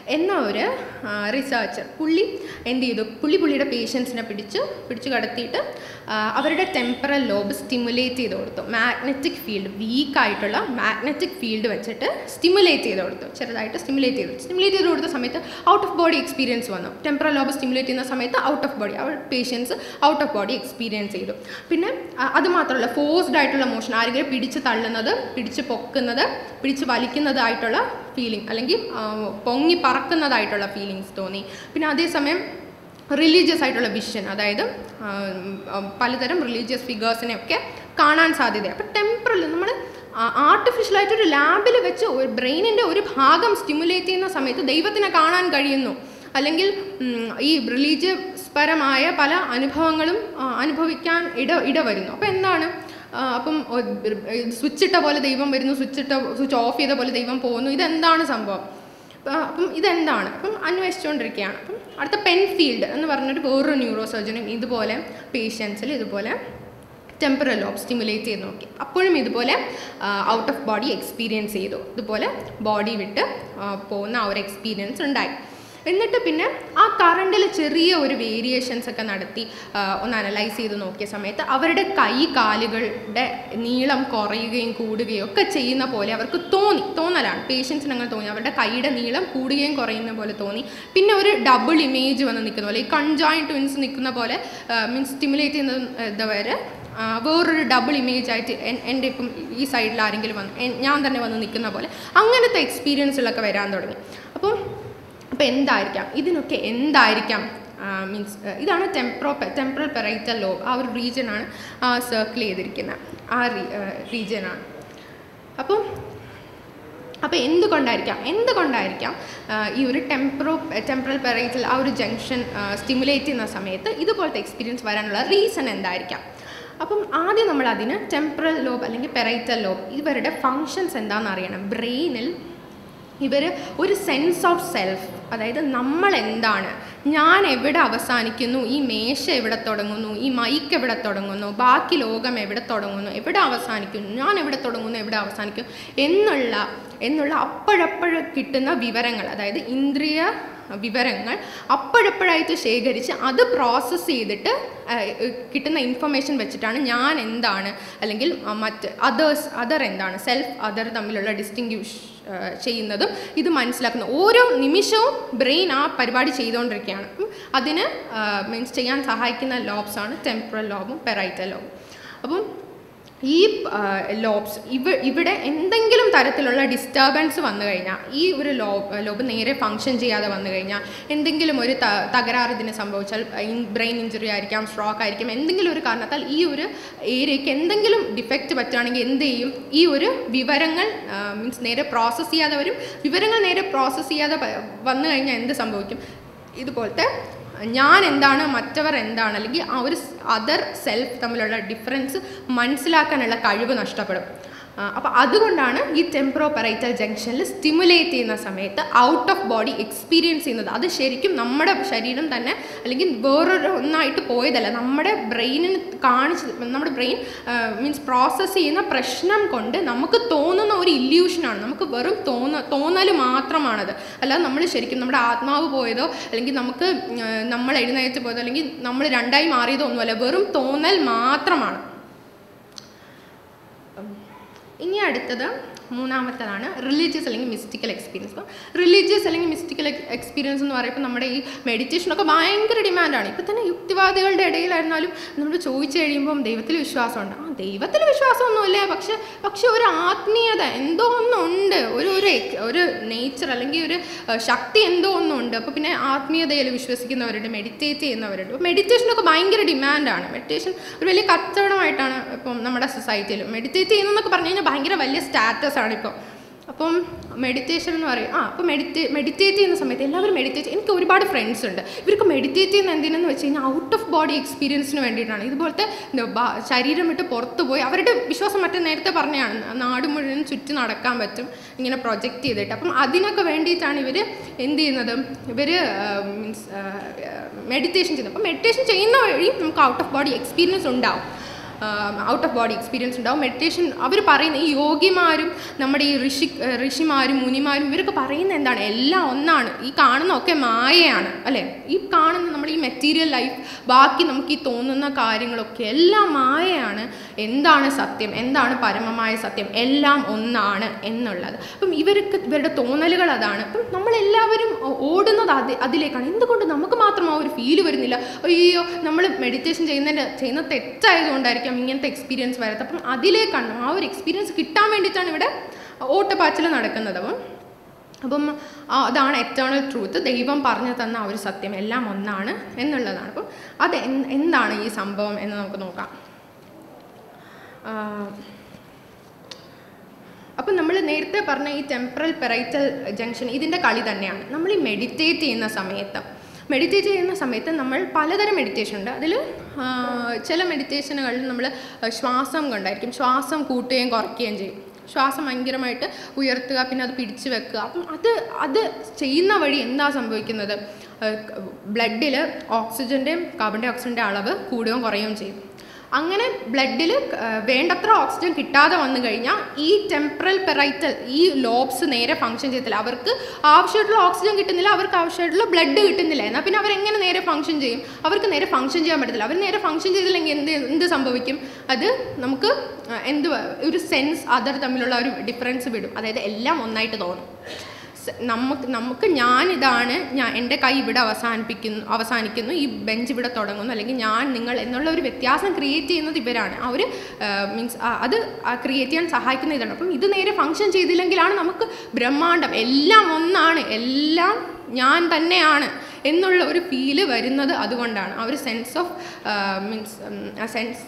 എന്ന ഒരു റിസർച്ചർ പുള്ളി എന്ത് ചെയ്തു പുള്ളി പുള്ളിയുടെ പേഷ്യൻസിനെ പിടിച്ചു പിടിച്ചു കടത്തിയിട്ട് ആ, അവരുടെ ടെമ്പറൽ ലോബ് സ്റ്റിമുലേറ്റ് ചെയ്ത് കൊടുത്തു മാഗ്നറ്റിക് ഫീൽഡ് വീക്കായിട്ടുള്ള മാഗ്നറ്റിക് ഫീൽഡ് വെച്ചിട്ട് സ്റ്റിമുലേറ്റ് ചെയ്ത് കൊടുത്തു ചെറുതായിട്ട് സ്റ്റിമുലേറ്റ് ചെയ്തു സ്റ്റിമുലേറ്റ് ചെയ്ത് കൊടുത്ത സമയത്ത് ഔട്ട് ഓഫ് ബോഡി എക്സ്പീരിയൻസ് വന്നു ടെമ്പറൽ ലോബ് സ്റ്റിമുലേറ്റ് ചെയ്യുന്ന സമയത്ത് ഔട്ട് ഓഫ് ബോഡി അവർ patients out of body experience ചെയ്തു പിന്നെ ആ, അത് മാത്രമല്ല ഫോഴ്സ്ഡ് ആയിട്ടുള്ള മോഷൻ ആരെങ്കിലും പിടിച്ച് തള്ളുന്നത് പിടിച്ച് പൊക്കുന്നത് പിടിച്ച് വലിക്കുന്നതായിട്ടുള്ള ഫീലിംഗ് അല്ലെങ്കിൽ ആ, പൊങ്ങി പറക്കുന്നതായിട്ടുള്ള ഫീലിങ്സ് തോന്നി പിന്നെ അതേസമയം റിലീജിയസ് ആയിട്ടുള്ള വിഷൻ അതായത് ആ, ഉം, പലതരം റിലീജിയസ് ഫിഗേഴ്സിനെ ഒക്കെ കാണാൻ സാധ്യതയാണ് അപ്പം ടെമ്പറൽ നമ്മൾ ആർട്ടിഫിഷ്യലായിട്ടൊരു ലാബിൽ വെച്ച് ഒരു ബ്രെയിനിൻ്റെ ഒരു ഭാഗം സ്റ്റിമുലേറ്റ് ചെയ്യുന്ന സമയത്ത് ദൈവത്തിനെ കാണാൻ കഴിയുന്നു അല്ലെങ്കിൽ ഉം, ഈ റിലീജിയസ് പരമായ പല അനുഭവങ്ങളും ആ, അനുഭവിക്കാൻ ഇട ഇടവരുന്നു അപ്പോൾ എന്താണ് ആ, അപ്പം സ്വിച്ച് ഇട്ട പോലെ ദൈവം വരുന്നു സ്വിച്ച് ഇട്ട സ്വിച്ച് ഓഫ് ചെയ്ത പോലെ ദൈവം പോകുന്നു ഇതെന്താണ് സംഭവം ആ, അപ്പം ഇതെന്താണ് അപ്പം അന്വേഷിച്ചുകൊണ്ടിരിക്കുകയാണ് അപ്പം അടുത്ത പെൻഫീൽഡ് എന്ന് പറഞ്ഞൊരു വേറൊരു ന്യൂറോ സർജനും ഇതുപോലെ പേഷ്യൻസിൽ ഇതുപോലെ ടെമ്പറൽ ലോബ് സ്റ്റിമുലേറ്റ് ചെയ്ത് നോക്കി അപ്പോഴും ഇതുപോലെ ഔട്ട് ഓഫ് ബോഡി എക്സ്പീരിയൻസ് ചെയ്തു ഇതുപോലെ ബോഡി വിട്ട് ആ, പോകുന്ന ആ ഒരു എക്സ്പീരിയൻസ് ഉണ്ടായി എന്നിട്ട് പിന്നെ ആ കറണ്ടിൽ ചെറിയ ഒരു വേരിയേഷൻസ് ഒക്കെ നടത്തി ആ, ഒന്ന് അനലൈസ് ചെയ്ത് നോക്കിയ സമയത്ത് അവരുടെ കൈ കാലുകളുടെ നീളം കുറയുകയും കൂടുകയും ഒക്കെ ചെയ്യുന്ന പോലെ അവർക്ക് തോന്നി തോന്നലാണ് പേഷ്യൻസിന് അങ്ങനെ തോന്നി അവരുടെ കൈയുടെ നീളം കൂടുകയും കുറയുന്ന പോലെ തോന്നി പിന്നെ ഒരു ഡബിൾ ഇമേജ് വന്ന് നിൽക്കുന്ന പോലെ ഈ കൺജോയിൻ ട്വിൻസ് നിൽക്കുന്ന പോലെ മീൻസ് സ്റ്റിമുലേറ്റ് ചെയ്യുന്ന ഇതുവരെ ആ, വേറൊരു ഡബിൾ ഇമേജ് ആയിട്ട് എൻ- എൻ്റെ ഇപ്പം ഈ സൈഡിൽ ആരെങ്കിലും വന്ന് എൻ- ഞാൻ തന്നെ വന്ന് നിൽക്കുന്ന പോലെ അങ്ങനത്തെ എക്സ്പീരിയൻസുകളൊക്കെ വരാൻ തുടങ്ങി അപ്പം അപ്പോൾ എന്തായിരിക്കാം ഇതിനൊക്കെ എന്തായിരിക്കാം മീൻസ് ഇതാണ് ടെംപ്രോ ടെമ്പറൽ പെറൈറ്റൽ ലോ ആ ഒരു റീജിയനാണ് ആ സർക്കിൾ ചെയ്തിരിക്കുന്നത് ആ റീജിയനാണ് അപ്പം അപ്പോൾ എന്തുകൊണ്ടായിരിക്കാം എന്തുകൊണ്ടായിരിക്കാം ആ, ഈ ഒരു ടെമ്പറോ ടെമ്പറൽ പെറൈറ്റൽ ആ ഒരു ജംഗ്ഷൻ സ്റ്റിമുലേറ്റ് ചെയ്യുന്ന സമയത്ത് ഇതുപോലത്തെ എക്സ്പീരിയൻസ് വരാനുള്ള റീസൺ എന്തായിരിക്കാം അപ്പം ആദ്യം നമ്മൾ അതിന് ടെമ്പറൽ ലോബ് അല്ലെങ്കിൽ പെറൈറ്റൽ ലോബ് ഇവരുടെ ഫങ്ഷൻസ് എന്താണെന്ന് അറിയണം ബ്രെയിനിൽ ഇവർ ഒരു സെൻസ് ഓഫ് സെൽഫ് അതായത് നമ്മൾ എന്താണ് ഞാൻ എവിടെ അവസാനിക്കുന്നു ഈ മേശ എവിടെ തുടങ്ങുന്നു ഈ മൈക്ക് എവിടെ തുടങ്ങുന്നു ബാക്കി ലോകം എവിടെ തുടങ്ങുന്നു എവിടെ അവസാനിക്കുന്നു ഞാൻ എവിടെ തുടങ്ങുന്നു എവിടെ അവസാനിക്കുന്നു എന്നുള്ള എന്നുള്ള അപ്പോഴപ്പോഴ് കിട്ടുന്ന വിവരങ്ങൾ അതായത് ഇന്ദ്രിയ വിവരങ്ങൾ അപ്പോഴപ്പോഴായിട്ട് ശേഖരിച്ച് അത് പ്രോസസ്സ് ചെയ്തിട്ട് ആ, ഏ, കിട്ടുന്ന ഇൻഫർമേഷൻ വെച്ചിട്ടാണ് ഞാൻ എന്താണ് അല്ലെങ്കിൽ ആ, മറ്റ് അതേഴ്സ് അതർ എന്താണ് സെൽഫ് അതർ തമ്മിലുള്ള ഡിസ്റ്റിങ്ക്യൂഷ് ചെയ്യുന്നതും ഇത് മനസ്സിലാക്കുന്ന ഓരോ നിമിഷവും ബ്രെയിൻ ആ പരിപാടി ചെയ്തുകൊണ്ടിരിക്കുകയാണ് അപ്പം അതിന് മീൻസ് ചെയ്യാൻ സഹായിക്കുന്ന ലോബ്സാണ് ടെമ്പറൽ ലോബും പെറൈറ്റൽ ലോബും അപ്പം ഈ ലോബ്സ് ഇവ ഇവിടെ എന്തെങ്കിലും തരത്തിലുള്ള ഡിസ്റ്റർബൻസ് വന്നു കഴിഞ്ഞാൽ ഈ ഒരു ലോ ലോബ് നേരെ ഫങ്ഷൻ ചെയ്യാതെ വന്നു കഴിഞ്ഞാൽ എന്തെങ്കിലും ഒരു ത തകരാറ് ഇതിന് സംഭവിച്ചാൽ ബ്രെയിൻ ഇഞ്ചുറി ആയിരിക്കാം സ്ട്രോക്ക് ആയിരിക്കും എന്തെങ്കിലും ഒരു കാരണത്താൽ ഈ ഒരു ഏരിയയ്ക്ക് എന്തെങ്കിലും ഡിഫക്റ്റ് പറ്റുകയാണെങ്കിൽ എന്ത് ചെയ്യും ഈ ഒരു വിവരങ്ങൾ മീൻസ് നേരെ പ്രോസസ്സ് ചെയ്യാതെ വരും വിവരങ്ങൾ നേരെ പ്രോസസ്സ് ചെയ്യാതെ പ- വന്നു കഴിഞ്ഞാൽ എന്ത് സംഭവിക്കും ഇതുപോലത്തെ ഞാൻ എന്താണ് മറ്റവർ എന്താണ് അല്ലെങ്കിൽ ആ ഒരു അതർ സെൽഫ് തമ്മിലുള്ള ഡിഫറൻസ് മനസ്സിലാക്കാനുള്ള കഴിവ് നഷ്ടപ്പെടും അപ്പോൾ അതുകൊണ്ടാണ് ഈ ടെമ്പറോ പെറൈറ്റൽ ജംഗ്ഷനിൽ സ്റ്റിമുലേറ്റ് ചെയ്യുന്ന സമയത്ത് ഔട്ട് ഓഫ് ബോഡി എക്സ്പീരിയൻസ് ചെയ്യുന്നത് അത് ശരിക്കും നമ്മുടെ ശരീരം തന്നെ അല്ലെങ്കിൽ വേറൊരു ഒന്നായിട്ട് പോയതല്ല നമ്മുടെ ബ്രെയിനിന് കാണിച്ച് നമ്മുടെ ബ്രെയിൻ മീൻസ് പ്രോസസ്സ് ചെയ്യുന്ന പ്രശ്നം കൊണ്ട് നമുക്ക് തോന്നുന്ന ഒരു ഇല്യൂഷനാണ് നമുക്ക് വെറും തോന്ന തോന്നൽ മാത്രമാണത് അല്ലാതെ നമ്മൾ ശരിക്കും നമ്മുടെ ആത്മാവ് പോയതോ അല്ലെങ്കിൽ നമുക്ക് ആ, നമ്മൾ എഴുന്നേറ്റ് പോയതോ അല്ലെങ്കിൽ നമ്മൾ രണ്ടായി മാറിയതോ ഒന്നുമല്ല വെറും തോന്നൽ മാത്രമാണ് ഇനി അടുത്തത് മൂന്നാമത്തതാണ് റിലീജിയസ് അല്ലെങ്കിൽ മിസ്റ്റിക്കൽ എക്സ്പീരിയൻസ് ഇപ്പം റിലീജിയസ് അല്ലെങ്കിൽ മിസ്റ്റിക്കൽ എക്സ്പീരിയൻസ് എന്ന് പറയുമ്പോൾ നമ്മുടെ ഈ മെഡിറ്റേഷനൊക്കെ ഭയങ്കര ഡിമാൻഡാണ് ഇപ്പം തന്നെ യുക്തിവാദികളുടെ ഇടയിലായിരുന്നാലും നമ്മൾ ചോദിച്ചു കഴിയുമ്പം ദൈവത്തിൽ വിശ്വാസമുണ്ട് ആ ദൈവത്തിൽ വിശ്വാസമൊന്നുമില്ല പക്ഷെ പക്ഷെ ഒരു ആത്മീയത എന്തോ ഒന്നുണ്ട് ഒരു ഒരു ex- ഒരു നേച്ചർ അല്ലെങ്കിൽ ഒരു ഏഹ്, ശക്തി എന്തോ ഒന്നുണ്ട് അപ്പോൾ പിന്നെ ആത്മീയതയിൽ വിശ്വസിക്കുന്നവരുണ്ട് മെഡിറ്റേറ്റ് ചെയ്യുന്നവരുണ്ട് അപ്പോൾ മെഡിറ്റേഷനൊക്കെ ഭയങ്കര ഡിമാൻഡാണ് മെഡിറ്റേഷൻ ഒരു വലിയ കച്ചവടമായിട്ടാണ് ഇപ്പം നമ്മുടെ സൊസൈറ്റിയിൽ മെഡിറ്റേറ്റ് ചെയ്യുന്നതെന്നൊക്കെ പറഞ്ഞു കഴിഞ്ഞാൽ ഭയങ്കര വലിയ സ്റ്റാറ്റസ് ആണ് ഇപ്പോൾ അപ്പം മെഡിറ്റേഷൻ എന്ന് പറയും ആ അപ്പോൾ മെഡിറ്റേ മെഡിറ്റേറ്റ് ചെയ്യുന്ന സമയത്ത് എല്ലാവരും മെഡിറ്റേറ്റ് എനിക്ക് ഒരുപാട് ഫ്രണ്ട്സ് ഉണ്ട് ഇവർക്ക് മെഡിറ്റേറ്റ് ചെയ്യുന്ന എന്തിനെന്ന് വെച്ച് കഴിഞ്ഞാൽ ഔട്ട് ഓഫ് ബോഡി എക്സ്പീരിയൻസിന് വേണ്ടിയിട്ടാണ് ഇതുപോലത്തെ എന്താ, ബ- ശരീരം വിട്ട് പുറത്ത് പോയി അവരുടെ വിശ്വാസം മറ്റേ നേരത്തെ പറഞ്ഞതാണ് നാട് മുഴുവൻ ചുറ്റി നടക്കാൻ പറ്റും ഇങ്ങനെ പ്രൊജക്റ്റ് ചെയ്തിട്ട് അപ്പം അതിനൊക്കെ വേണ്ടിയിട്ടാണ് ഇവർ എന്ത് ചെയ്യുന്നത് ഇവർ മീൻസ് മെഡിറ്റേഷൻ ചെയ്യുന്നത് അപ്പം മെഡിറ്റേഷൻ ചെയ്യുന്ന വഴി നമുക്ക് ഔട്ട് ഓഫ് ബോഡി എക്സ്പീരിയൻസ് ഉണ്ടാവും ഔട്ട് ഓഫ് ബോഡി എക്സ്പീരിയൻസ് ഉണ്ടാവും മെഡിറ്റേഷൻ അവർ പറയുന്ന ഈ യോഗിമാരും നമ്മുടെ ഈ ഋഷി ഋഷിമാരും മുനിമാരും ഇവരൊക്കെ പറയുന്ന എന്താണ് എല്ലാം ഒന്നാണ് ഈ കാണുന്നതൊക്കെ മായയാണ് അല്ലേ ഈ കാണുന്ന നമ്മുടെ ഈ മെറ്റീരിയൽ ലൈഫ് ബാക്കി നമുക്ക് ഈ തോന്നുന്ന കാര്യങ്ങളൊക്കെ എല്ലാം മായയാണ് എന്താണ് സത്യം എന്താണ് പരമമായ സത്യം എല്ലാം ഒന്നാണ് എന്നുള്ളത് അപ്പം ഇവർക്ക് ഇവരുടെ തോന്നലുകൾ അതാണ് അപ്പം നമ്മളെല്ലാവരും ഓടുന്നത് അത് അതിലേക്കാണ് എന്തുകൊണ്ട് നമുക്ക് മാത്രം ആ ഒരു ഫീല് വരുന്നില്ല അയ്യോ നമ്മൾ മെഡിറ്റേഷൻ ചെയ്യുന്നതിൻ്റെ ചെയ്യുന്ന തെറ്റായതുകൊണ്ടായിരിക്കാം ഇങ്ങനത്തെ എക്സ്പീരിയൻസ് വരാത്തത് അപ്പം അതിലേക്കാണ് ആ ഒരു എക്സ്പീരിയൻസ് കിട്ടാൻ വേണ്ടിയിട്ടാണ് ഇവിടെ ഓട്ടപ്പാച്ചിൽ നടക്കുന്നത് അപ്പം അപ്പം ആ, അതാണ് എറ്റേണൽ ട്രൂത്ത് ദൈവം പറഞ്ഞു തന്ന ആ ഒരു സത്യം എല്ലാം ഒന്നാണ് എന്നുള്ളതാണ് അപ്പം അത് എന്ത് എന്താണ് ഈ സംഭവം എന്ന് നമുക്ക് നോക്കാം ആ, അപ്പം നമ്മൾ നേരത്തെ പറഞ്ഞ ഈ ടെമ്പറൽ പെറൈറ്റൽ ജംഗ്ഷൻ ഇതിൻ്റെ കളി തന്നെയാണ് നമ്മൾ ഈ മെഡിറ്റേറ്റ് ചെയ്യുന്ന സമയത്ത് മെഡിറ്റേറ്റ് ചെയ്യുന്ന സമയത്ത് നമ്മൾ പലതരം മെഡിറ്റേഷൻ ഉണ്ട് അതിൽ ചില മെഡിറ്റേഷനുകളിൽ നമ്മൾ ശ്വാസം കൊണ്ടായിരിക്കും ശ്വാസം കൂട്ടുകയും കുറയ്ക്കുകയും ചെയ്യും ശ്വാസം ഭയങ്കരമായിട്ട് ഉയർത്തുക പിന്നെ അത് പിടിച്ചു വെക്കുക അപ്പം അത് അത് ചെയ്യുന്ന വഴി എന്താ സംഭവിക്കുന്നത് ബ്ലഡിൽ ഓക്സിജൻ്റെയും കാർബൺ ഡൈ ഓക്സൈഡിൻ്റെ അളവ് കൂടുകയും കുറയുകയും ചെയ്യും അങ്ങനെ ബ്ലഡിൽ വേണ്ടത്ര ഓക്സിജൻ കിട്ടാതെ വന്നു കഴിഞ്ഞാൽ ഈ ടെമ്പറൽ പെറൈറ്റൽ ഈ ലോബ്സ് നേരെ ഫങ്ഷൻ ചെയ്യത്തില്ല അവർക്ക് ആവശ്യമായിട്ടുള്ള ഓക്സിജൻ കിട്ടുന്നില്ല അവർക്ക് ആവശ്യമായിട്ടുള്ള ബ്ലഡ് കിട്ടുന്നില്ല എന്നാൽ പിന്നെ അവരെങ്ങനെ നേരെ ഫങ്ഷൻ ചെയ്യും അവർക്ക് നേരെ ഫങ്ഷൻ ചെയ്യാൻ പറ്റത്തില്ല അവർ നേരെ ഫങ്ഷൻ ചെയ്തില്ലെങ്കിൽ എന്ത് എന്ത് സംഭവിക്കും അത് നമുക്ക് ആ, എന്ത് ഒരു സെൻസ് അതർ തമ്മിലുള്ള ഒരു ഡിഫറൻസ് വിടും അതായത് എല്ലാം ഒന്നായിട്ട് തോന്നും സ- നമുക്ക് നമുക്ക് ഞാനിതാണ് ഞാൻ എൻ്റെ കൈ ഇവിടെ അവസാനിപ്പിക്കുന്നു അവസാനിക്കുന്നു ഈ ബെഞ്ച് ഇവിടെ തുടങ്ങുന്നു അല്ലെങ്കിൽ ഞാൻ നിങ്ങൾ എന്നുള്ള ഒരു വ്യത്യാസം ക്രിയേറ്റ് ചെയ്യുന്നത് ഇവരാണ് അവർ മീൻസ് അത് ക്രിയേറ്റ് ചെയ്യാൻ സഹായിക്കുന്ന ഇതാണ് അപ്പം ഇത് നേരെ ഫങ്ഷൻ ചെയ്തില്ലെങ്കിലാണ് നമുക്ക് ബ്രഹ്മാണ്ടം എല്ലാം ഒന്നാണ് എല്ലാം ഞാൻ തന്നെയാണ് എന്നുള്ള ഒരു ഫീല് വരുന്നത് അതുകൊണ്ടാണ് ആ ഒരു sense of means sense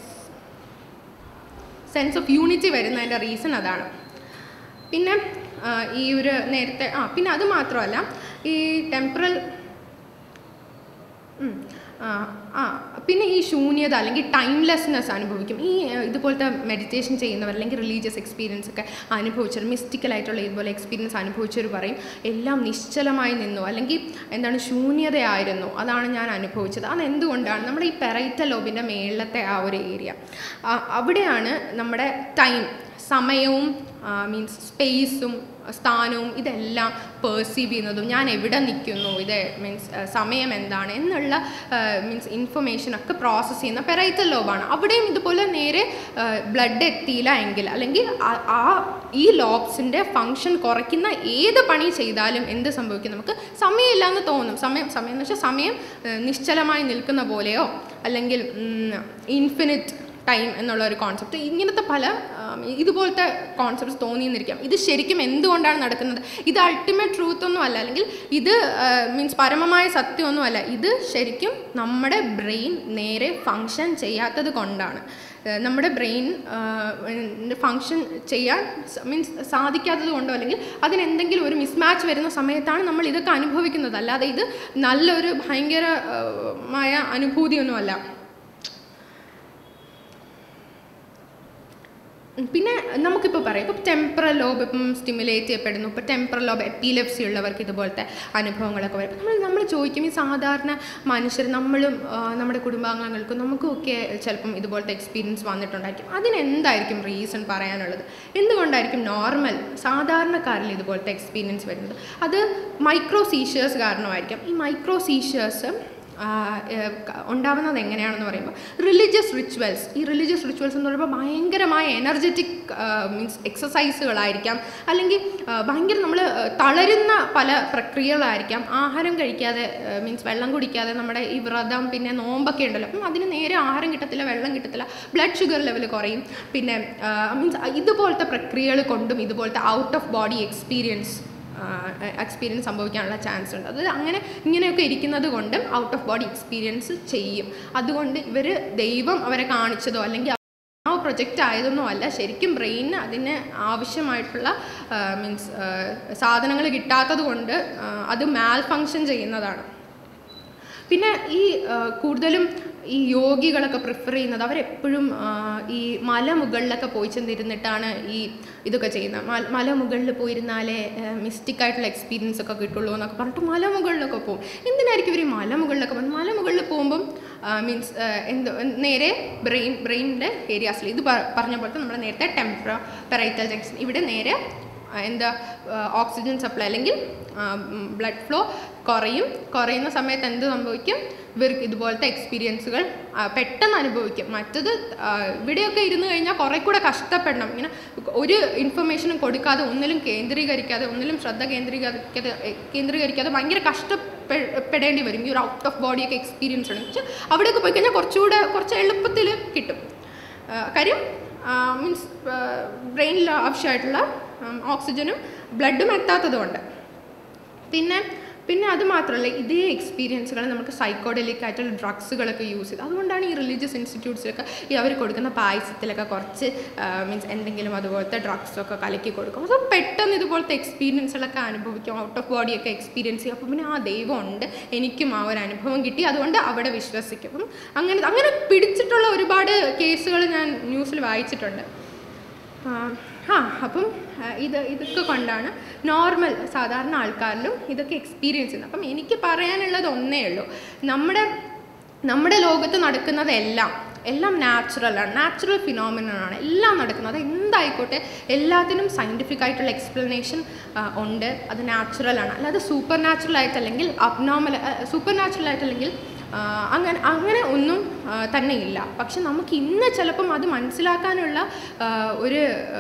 sense of unity വരുന്നതിൻ്റെ റീസൺ അതാണ് പിന്നെ ആ, ഈ ഒരു നേരത്തെ ആ പിന്നെ അത് മാത്രമല്ല ഈ ടെമ്പറൽ ആ ആ പിന്നെ ഈ ശൂന്യത അല്ലെങ്കിൽ ടൈംലെസ്നെസ് അനുഭവിക്കും ഈ ആ, ഇതുപോലത്തെ മെഡിറ്റേഷൻ ചെയ്യുന്നവർ അല്ലെങ്കിൽ റിലീജിയസ് എക്സ്പീരിയൻസ് ഒക്കെ അനുഭവിച്ചവർ മിസ്റ്റിക്കലായിട്ടുള്ള ഇതുപോലെ എക്സ്പീരിയൻസ് അനുഭവിച്ചവർ പറയും എല്ലാം നിശ്ചലമായി നിന്നു അല്ലെങ്കിൽ എന്താണ് ശൂന്യതയായിരുന്നു അതാണ് ഞാൻ അനുഭവിച്ചത് അത് എന്തുകൊണ്ടാണ് നമ്മുടെ ഈ പെറൈറ്റൽ ലോബിൻ്റെ മേളത്തെ ആ ഒരു ഏരിയ അവിടെയാണ് നമ്മുടെ ടൈം സമയവും മീൻസ് സ്പേസും സ്ഥാനവും ഇതെല്ലാം പേഴ്സീവ് ചെയ്യുന്നതും ഞാൻ എവിടെ നിൽക്കുന്നു ഇത് മീൻസ് സമയം എന്താണ് എന്നുള്ള മീൻസ് ഇൻഫർമേഷൻ ഒക്കെ പ്രോസസ്സ് ചെയ്യുന്ന പെറൈറ്റൽ ലോബാണ് അവിടെയും ഇതുപോലെ നേരെ ബ്ലഡ് എത്തിയില്ല എങ്കിൽ അല്ലെങ്കിൽ ആ- ആ ഈ ലോബ്സിൻ്റെ ഫങ്ഷൻ കുറയ്ക്കുന്ന ഏത് പണി ചെയ്താലും എന്ത് സംഭവിക്കും നമുക്ക് സമയമില്ല എന്ന് തോന്നും സമയം സമയം എന്ന് വെച്ചാൽ സമയം ഏഹ്, നിശ്ചലമായി നിൽക്കുന്ന പോലെയോ അല്ലെങ്കിൽ ഇൻഫിനിറ്റ് ടൈം എന്നുള്ള ഒരു കോൺസെപ്റ്റ് ഇങ്ങനത്തെ പല ആം, ഇതുപോലത്തെ കോൺസെപ്റ്റ്സ് തോന്നിയെന്നിരിക്കാം ഇത് ശരിക്കും എന്തുകൊണ്ടാണ് നടക്കുന്നത് ഇത് അൾട്ടിമേറ്റ് ട്രൂത്ത് ഒന്നും അല്ല അല്ലെങ്കിൽ ഇത് മീൻസ് പരമമായ സത്യമൊന്നുമല്ല ഇത് ശരിക്കും നമ്മുടെ ബ്രെയിൻ നേരെ ഫങ്ഷൻ ചെയ്യാത്തത് കൊണ്ടാണ് ഏഹ് നമ്മുടെ ബ്രെയിൻ ഫങ്ഷൻ ചെയ്യാൻ മീൻസ് സാധിക്കാത്തത് കൊണ്ടോ അല്ലെങ്കിൽ അതിനെന്തെങ്കിലും ഒരു മിസ്മാച്ച് വരുന്ന സമയത്താണ് നമ്മൾ ഇതൊക്കെ അനുഭവിക്കുന്നത് അല്ലാതെ ഇത് നല്ലൊരു ഭയങ്കരമായ അനുഭൂതിയൊന്നുമല്ല ഉം, പിന്നെ നമുക്കിപ്പോൾ പറയാം ഇപ്പോൾ ടെമ്പറൽ ലോബ് ഇപ്പം സ്റ്റിമുലേറ്റ് ചെയ്യപ്പെടുന്നു ഇപ്പോൾ ടെമ്പറൽ ലോബ് എപ്പിലെപ്സി ഉള്ളവർക്ക് ഇതുപോലത്തെ അനുഭവങ്ങളൊക്കെ വരും നമ്മൾ നമ്മൾ ചോദിക്കും ഈ സാധാരണ മനുഷ്യർ നമ്മളും ആ, നമ്മുടെ കുടുംബാംഗങ്ങൾക്കും നമുക്കുമൊക്കെ ചിലപ്പം ഇതുപോലത്തെ എക്സ്പീരിയൻസ് വന്നിട്ടുണ്ടായിരിക്കും അതിനെന്തായിരിക്കും റീസൺ പറയാനുള്ളത് എന്തുകൊണ്ടായിരിക്കും നോർമൽ സാധാരണക്കാരിൽ ഇതുപോലത്തെ എക്സ്പീരിയൻസ് വരുന്നത് അത് മൈക്രോ സീഷേഴ്സ് കാരണമായിരിക്കും ഈ മൈക്രോ സീഷേഴ്സ് ഉണ്ടാവുന്നത് എങ്ങനെയാണെന്ന് പറയുമ്പോൾ റിലീജിയസ് റിച്വൽസ് ഈ റിലീജിയസ് റിച്വൽസ് എന്ന് പറയുമ്പോൾ ഭയങ്കരമായ എനർജറ്റിക് മീൻസ് എക്സസൈസുകളായിരിക്കാം അല്ലെങ്കിൽ ആ, ഭയങ്കര നമ്മൾ തളരുന്ന പല പ്രക്രിയകളായിരിക്കാം ആഹാരം കഴിക്കാതെ മീൻസ് വെള്ളം കുടിക്കാതെ നമ്മുടെ ഈ വ്രതം പിന്നെ നോമ്പൊക്കെ ഉണ്ടല്ലോ അപ്പം അതിന് നേരെ ആഹാരം കിട്ടത്തില്ല വെള്ളം കിട്ടത്തില്ല ബ്ലഡ് ഷുഗർ ലെവൽ കുറയും പിന്നെ മീൻസ് ഇതുപോലത്തെ പ്രക്രിയകൾ കൊണ്ടും ഇതുപോലത്തെ out of body experience experience സംഭവിക്കാനുള്ള ചാൻസ് ഉണ്ട് അത് അങ്ങനെ ഇങ്ങനെയൊക്കെ ഇരിക്കുന്നത് കൊണ്ടും ഔട്ട് ഓഫ് ബോഡി എക്സ്പീരിയൻസ് ചെയ്യും അതുകൊണ്ട് ഇവർ ദൈവം അവരെ കാണിച്ചതോ അല്ലെങ്കിൽ ആ പ്രൊജക്റ്റ് ആയതൊന്നും അല്ല ശരിക്കും ബ്രെയിനിന് അതിന് ആവശ്യമായിട്ടുള്ള മീൻസ് സാധനങ്ങൾ കിട്ടാത്തത് കൊണ്ട് ആ, അത് മാൽ ഫങ്ഷൻ ചെയ്യുന്നതാണ് പിന്നെ ഈ ആ, കൂടുതലും ഈ യോഗികളൊക്കെ പ്രിഫർ ചെയ്യുന്നത് അവരെപ്പോഴും ആ, ഈ മലമുകളിലൊക്കെ പോയി ചെന്നിരുന്നിട്ടാണ് ഈ ഇതൊക്കെ ചെയ്യുന്നത് മല മലമുകളിൽ പോയിരുന്നാലേ മിസ്റ്റിക് ആയിട്ടുള്ള എക്സ്പീരിയൻസ് ഒക്കെ കിട്ടുള്ളൂ എന്നൊക്കെ പറഞ്ഞിട്ട് മലമുകളിലൊക്കെ പോകും എന്തിനായിരിക്കും ഇവർ ഈ മലമുകളിലൊക്കെ പോകുന്നത് മലമുകളിൽ പോകുമ്പം മീൻസ് എന്ത് നേരെ ബ്രെയിൻ ബ്രെയിനിൻ്റെ ഏരിയാസിൽ ഇത് പ- പറഞ്ഞ പോലത്തെ നമ്മൾ നേരത്തെ ടെമ്പറ പെറൈറ്റൽ ജംഗ്ഷൻ ഇവിടെ നേരെ ആ, എന്താ ഓക്സിജൻ സപ്ലൈ അല്ലെങ്കിൽ ബ്ലഡ് ഫ്ലോ കുറയും കുറയുന്ന സമയത്ത് എന്ത് സംഭവിക്കും ഇവർക്ക് ഇതുപോലത്തെ എക്സ്പീരിയൻസുകൾ പെട്ടെന്ന് അനുഭവിക്കും മറ്റത് ആ, ഇവിടെയൊക്കെ ഇരുന്ന് കഴിഞ്ഞാൽ കുറേ കൂടെ കഷ്ടപ്പെടണം ഇങ്ങനെ ഒരു ഇൻഫർമേഷനും കൊടുക്കാതെ ഒന്നിലും കേന്ദ്രീകരിക്കാതെ ഒന്നിലും ശ്രദ്ധ കേന്ദ്രീകരിക്കാതെ കേന്ദ്രീകരിക്കാതെ ഭയങ്കര കഷ്ടപ്പെടേണ്ടി വരും ഈ ഒരു ഔട്ട് ഓഫ് ബോഡിയൊക്കെ എക്സ്പീരിയൻസ് ഉണ്ട് പക്ഷെ അവിടെയൊക്കെ പോയി കഴിഞ്ഞാൽ കുറച്ചുകൂടെ കുറച്ച് എളുപ്പത്തിൽ കിട്ടും ആ, കാര്യം മീൻസ് ബ്രെയിനിൽ ആവശ്യമായിട്ടുള്ള ഉം, ഓക്സിജനും ബ്ലഡും എത്താത്തത് കൊണ്ട് പിന്നെ പിന്നെ അത് മാത്രമല്ല ഇതേ എക്സ്പീരിയൻസുകൾ നമുക്ക് സൈക്കോഡലിക് ആയിട്ടുള്ള ഡ്രഗ്സുകളൊക്കെ യൂസ് ചെയ്ത് അതുകൊണ്ടാണ് ഈ റിലീജിയസ് ഇൻസ്റ്റിറ്റ്യൂട്ട്സിലൊക്കെ ഈ അവർ കൊടുക്കുന്ന പായസത്തിലൊക്കെ കുറച്ച് മീൻസ് എന്തെങ്കിലും അതുപോലത്തെ ഡ്രഗ്സൊക്കെ കലക്കി കൊടുക്കും അപ്പോൾ പെട്ടെന്ന് ഇതുപോലത്തെ എക്സ്പീരിയൻസുകളൊക്കെ അനുഭവിക്കും ഔട്ട് ഓഫ് ബോഡിയൊക്കെ എക്സ്പീരിയൻസ് ചെയ്യും അപ്പോൾ പിന്നെ ആ ദൈവമുണ്ട് എനിക്കും ആ ഒരു അനുഭവം കിട്ടി അതുകൊണ്ട് അവിടെ വിശ്വസിക്കും അപ്പം അങ്ങനെ അങ്ങനെ പിടിച്ചിട്ടുള്ള ഒരുപാട് കേസുകൾ ഞാൻ ന്യൂസിൽ വായിച്ചിട്ടുണ്ട് ആ, ആ അപ്പം ആ, ഇത് ഇതൊക്കെ കൊണ്ടാണ് നോർമൽ സാധാരണ ആൾക്കാരിലും ഇതൊക്കെ എക്സ്പീരിയൻസ് ചെയ്യുന്നത് അപ്പം എനിക്ക് പറയാനുള്ളത് ഒന്നേ ഉള്ളൂ നമ്മുടെ നമ്മുടെ ലോകത്ത് നടക്കുന്നതെല്ലാം എല്ലാം നാച്ചുറലാണ് നാച്ചുറൽ ഫിനോമിനാണ് എല്ലാം നടക്കുന്നത് അത് എന്തായിക്കോട്ടെ എല്ലാത്തിനും സയൻറ്റിഫിക് ആയിട്ടുള്ള എക്സ്പ്ലനേഷൻ ഉണ്ട് അത് നാച്ചുറലാണ് അല്ലാതെ സൂപ്പർ നാച്ചുറൽ ആയിട്ടല്ലെങ്കിൽ അബ്നോർമൽ സൂപ്പർ നാച്ചുറൽ ആയിട്ടല്ലെങ്കിൽ ആ, അങ്ങനെ അങ്ങനെ ഒന്നും ആ, തന്നെ ഇല്ല പക്ഷെ നമുക്ക് ഇന്ന് ചിലപ്പം അത് മനസ്സിലാക്കാനുള്ള ആ, ഒരു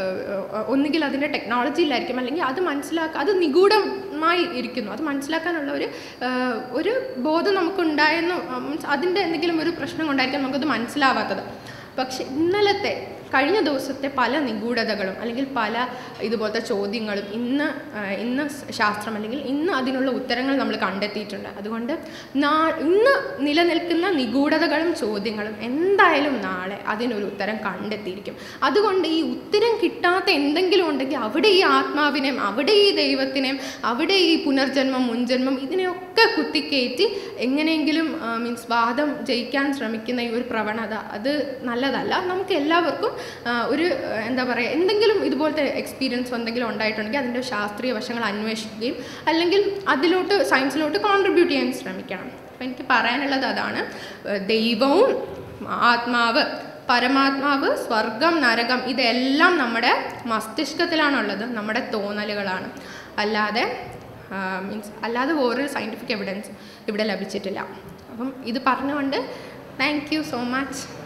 ആ, ഒന്നുകിൽ അതിൻ്റെ ടെക്നോളജിയിലായിരിക്കും അല്ലെങ്കിൽ അത് മനസ്സിലാക്കുക അത് നിഗൂഢമായി ഇരിക്കുന്നു അത് മനസ്സിലാക്കാനുള്ള ഒരു ആ, ഒരു ബോധം നമുക്കുണ്ടായെന്ന് മീൻസ് അതിൻ്റെ എന്തെങ്കിലും ഒരു പ്രശ്നം കൊണ്ടായിരിക്കും നമുക്കത് മനസ്സിലാവാത്തത് പക്ഷെ ഇന്നലത്തെ കഴിഞ്ഞ ദിവസത്തെ പല നിഗൂഢതകളും അല്ലെങ്കിൽ പല ഇതുപോലത്തെ ചോദ്യങ്ങളും ഇന്ന് ആ, ഇന്ന് ശാസ്ത്രം അല്ലെങ്കിൽ ഇന്ന് അതിനുള്ള ഉത്തരങ്ങൾ നമ്മൾ കണ്ടെത്തിയിട്ടുണ്ട് അതുകൊണ്ട് നാ ഇന്ന് നിലനിൽക്കുന്ന നിഗൂഢതകളും ചോദ്യങ്ങളും എന്തായാലും നാളെ അതിനൊരു ഉത്തരം കണ്ടെത്തിയിരിക്കും അതുകൊണ്ട് ഈ ഉത്തരം കിട്ടാത്ത എന്തെങ്കിലും ഉണ്ടെങ്കിൽ അവിടെ ഈ ആത്മാവിനെയും അവിടെ ഈ ദൈവത്തിനെയും അവിടെ ഈ പുനർജന്മം മുൻജന്മം ഇതിനെയൊക്കെ കുത്തിക്കയറ്റി എങ്ങനെയെങ്കിലും മീൻസ് വാദം ജയിക്കാൻ ശ്രമിക്കുന്ന ഈ ഒരു പ്രവണത അത് നല്ലതല്ല നമുക്ക് എല്ലാവർക്കും ആ, ഒരു ആ, എന്താ പറയുക എന്തെങ്കിലും ഇതുപോലത്തെ എക്സ്പീരിയൻസ് എന്തെങ്കിലും ഉണ്ടായിട്ടുണ്ടെങ്കിൽ അതിൻ്റെ ശാസ്ത്രീയ വശങ്ങൾ അന്വേഷിക്കുകയും അല്ലെങ്കിൽ അതിലോട്ട് സയൻസിലോട്ട് കോൺട്രിബ്യൂട്ട് ചെയ്യാൻ ശ്രമിക്കണം അപ്പം എനിക്ക് പറയാനുള്ളത് അതാണ് ഏഹ് ദൈവവും ആത്മാവ് പരമാത്മാവ് സ്വർഗം നരകം ഇതെല്ലാം നമ്മുടെ മസ്തിഷ്കത്തിലാണുള്ളത് നമ്മുടെ തോന്നലുകളാണ് അല്ലാതെ മീൻസ് അല്ലാതെ വേറൊരു സയൻറ്റിഫിക് എവിഡൻസ് ഇവിടെ ലഭിച്ചിട്ടില്ല അപ്പം ഇത് പറഞ്ഞുകൊണ്ട് താങ്ക് യു സോ മച്ച്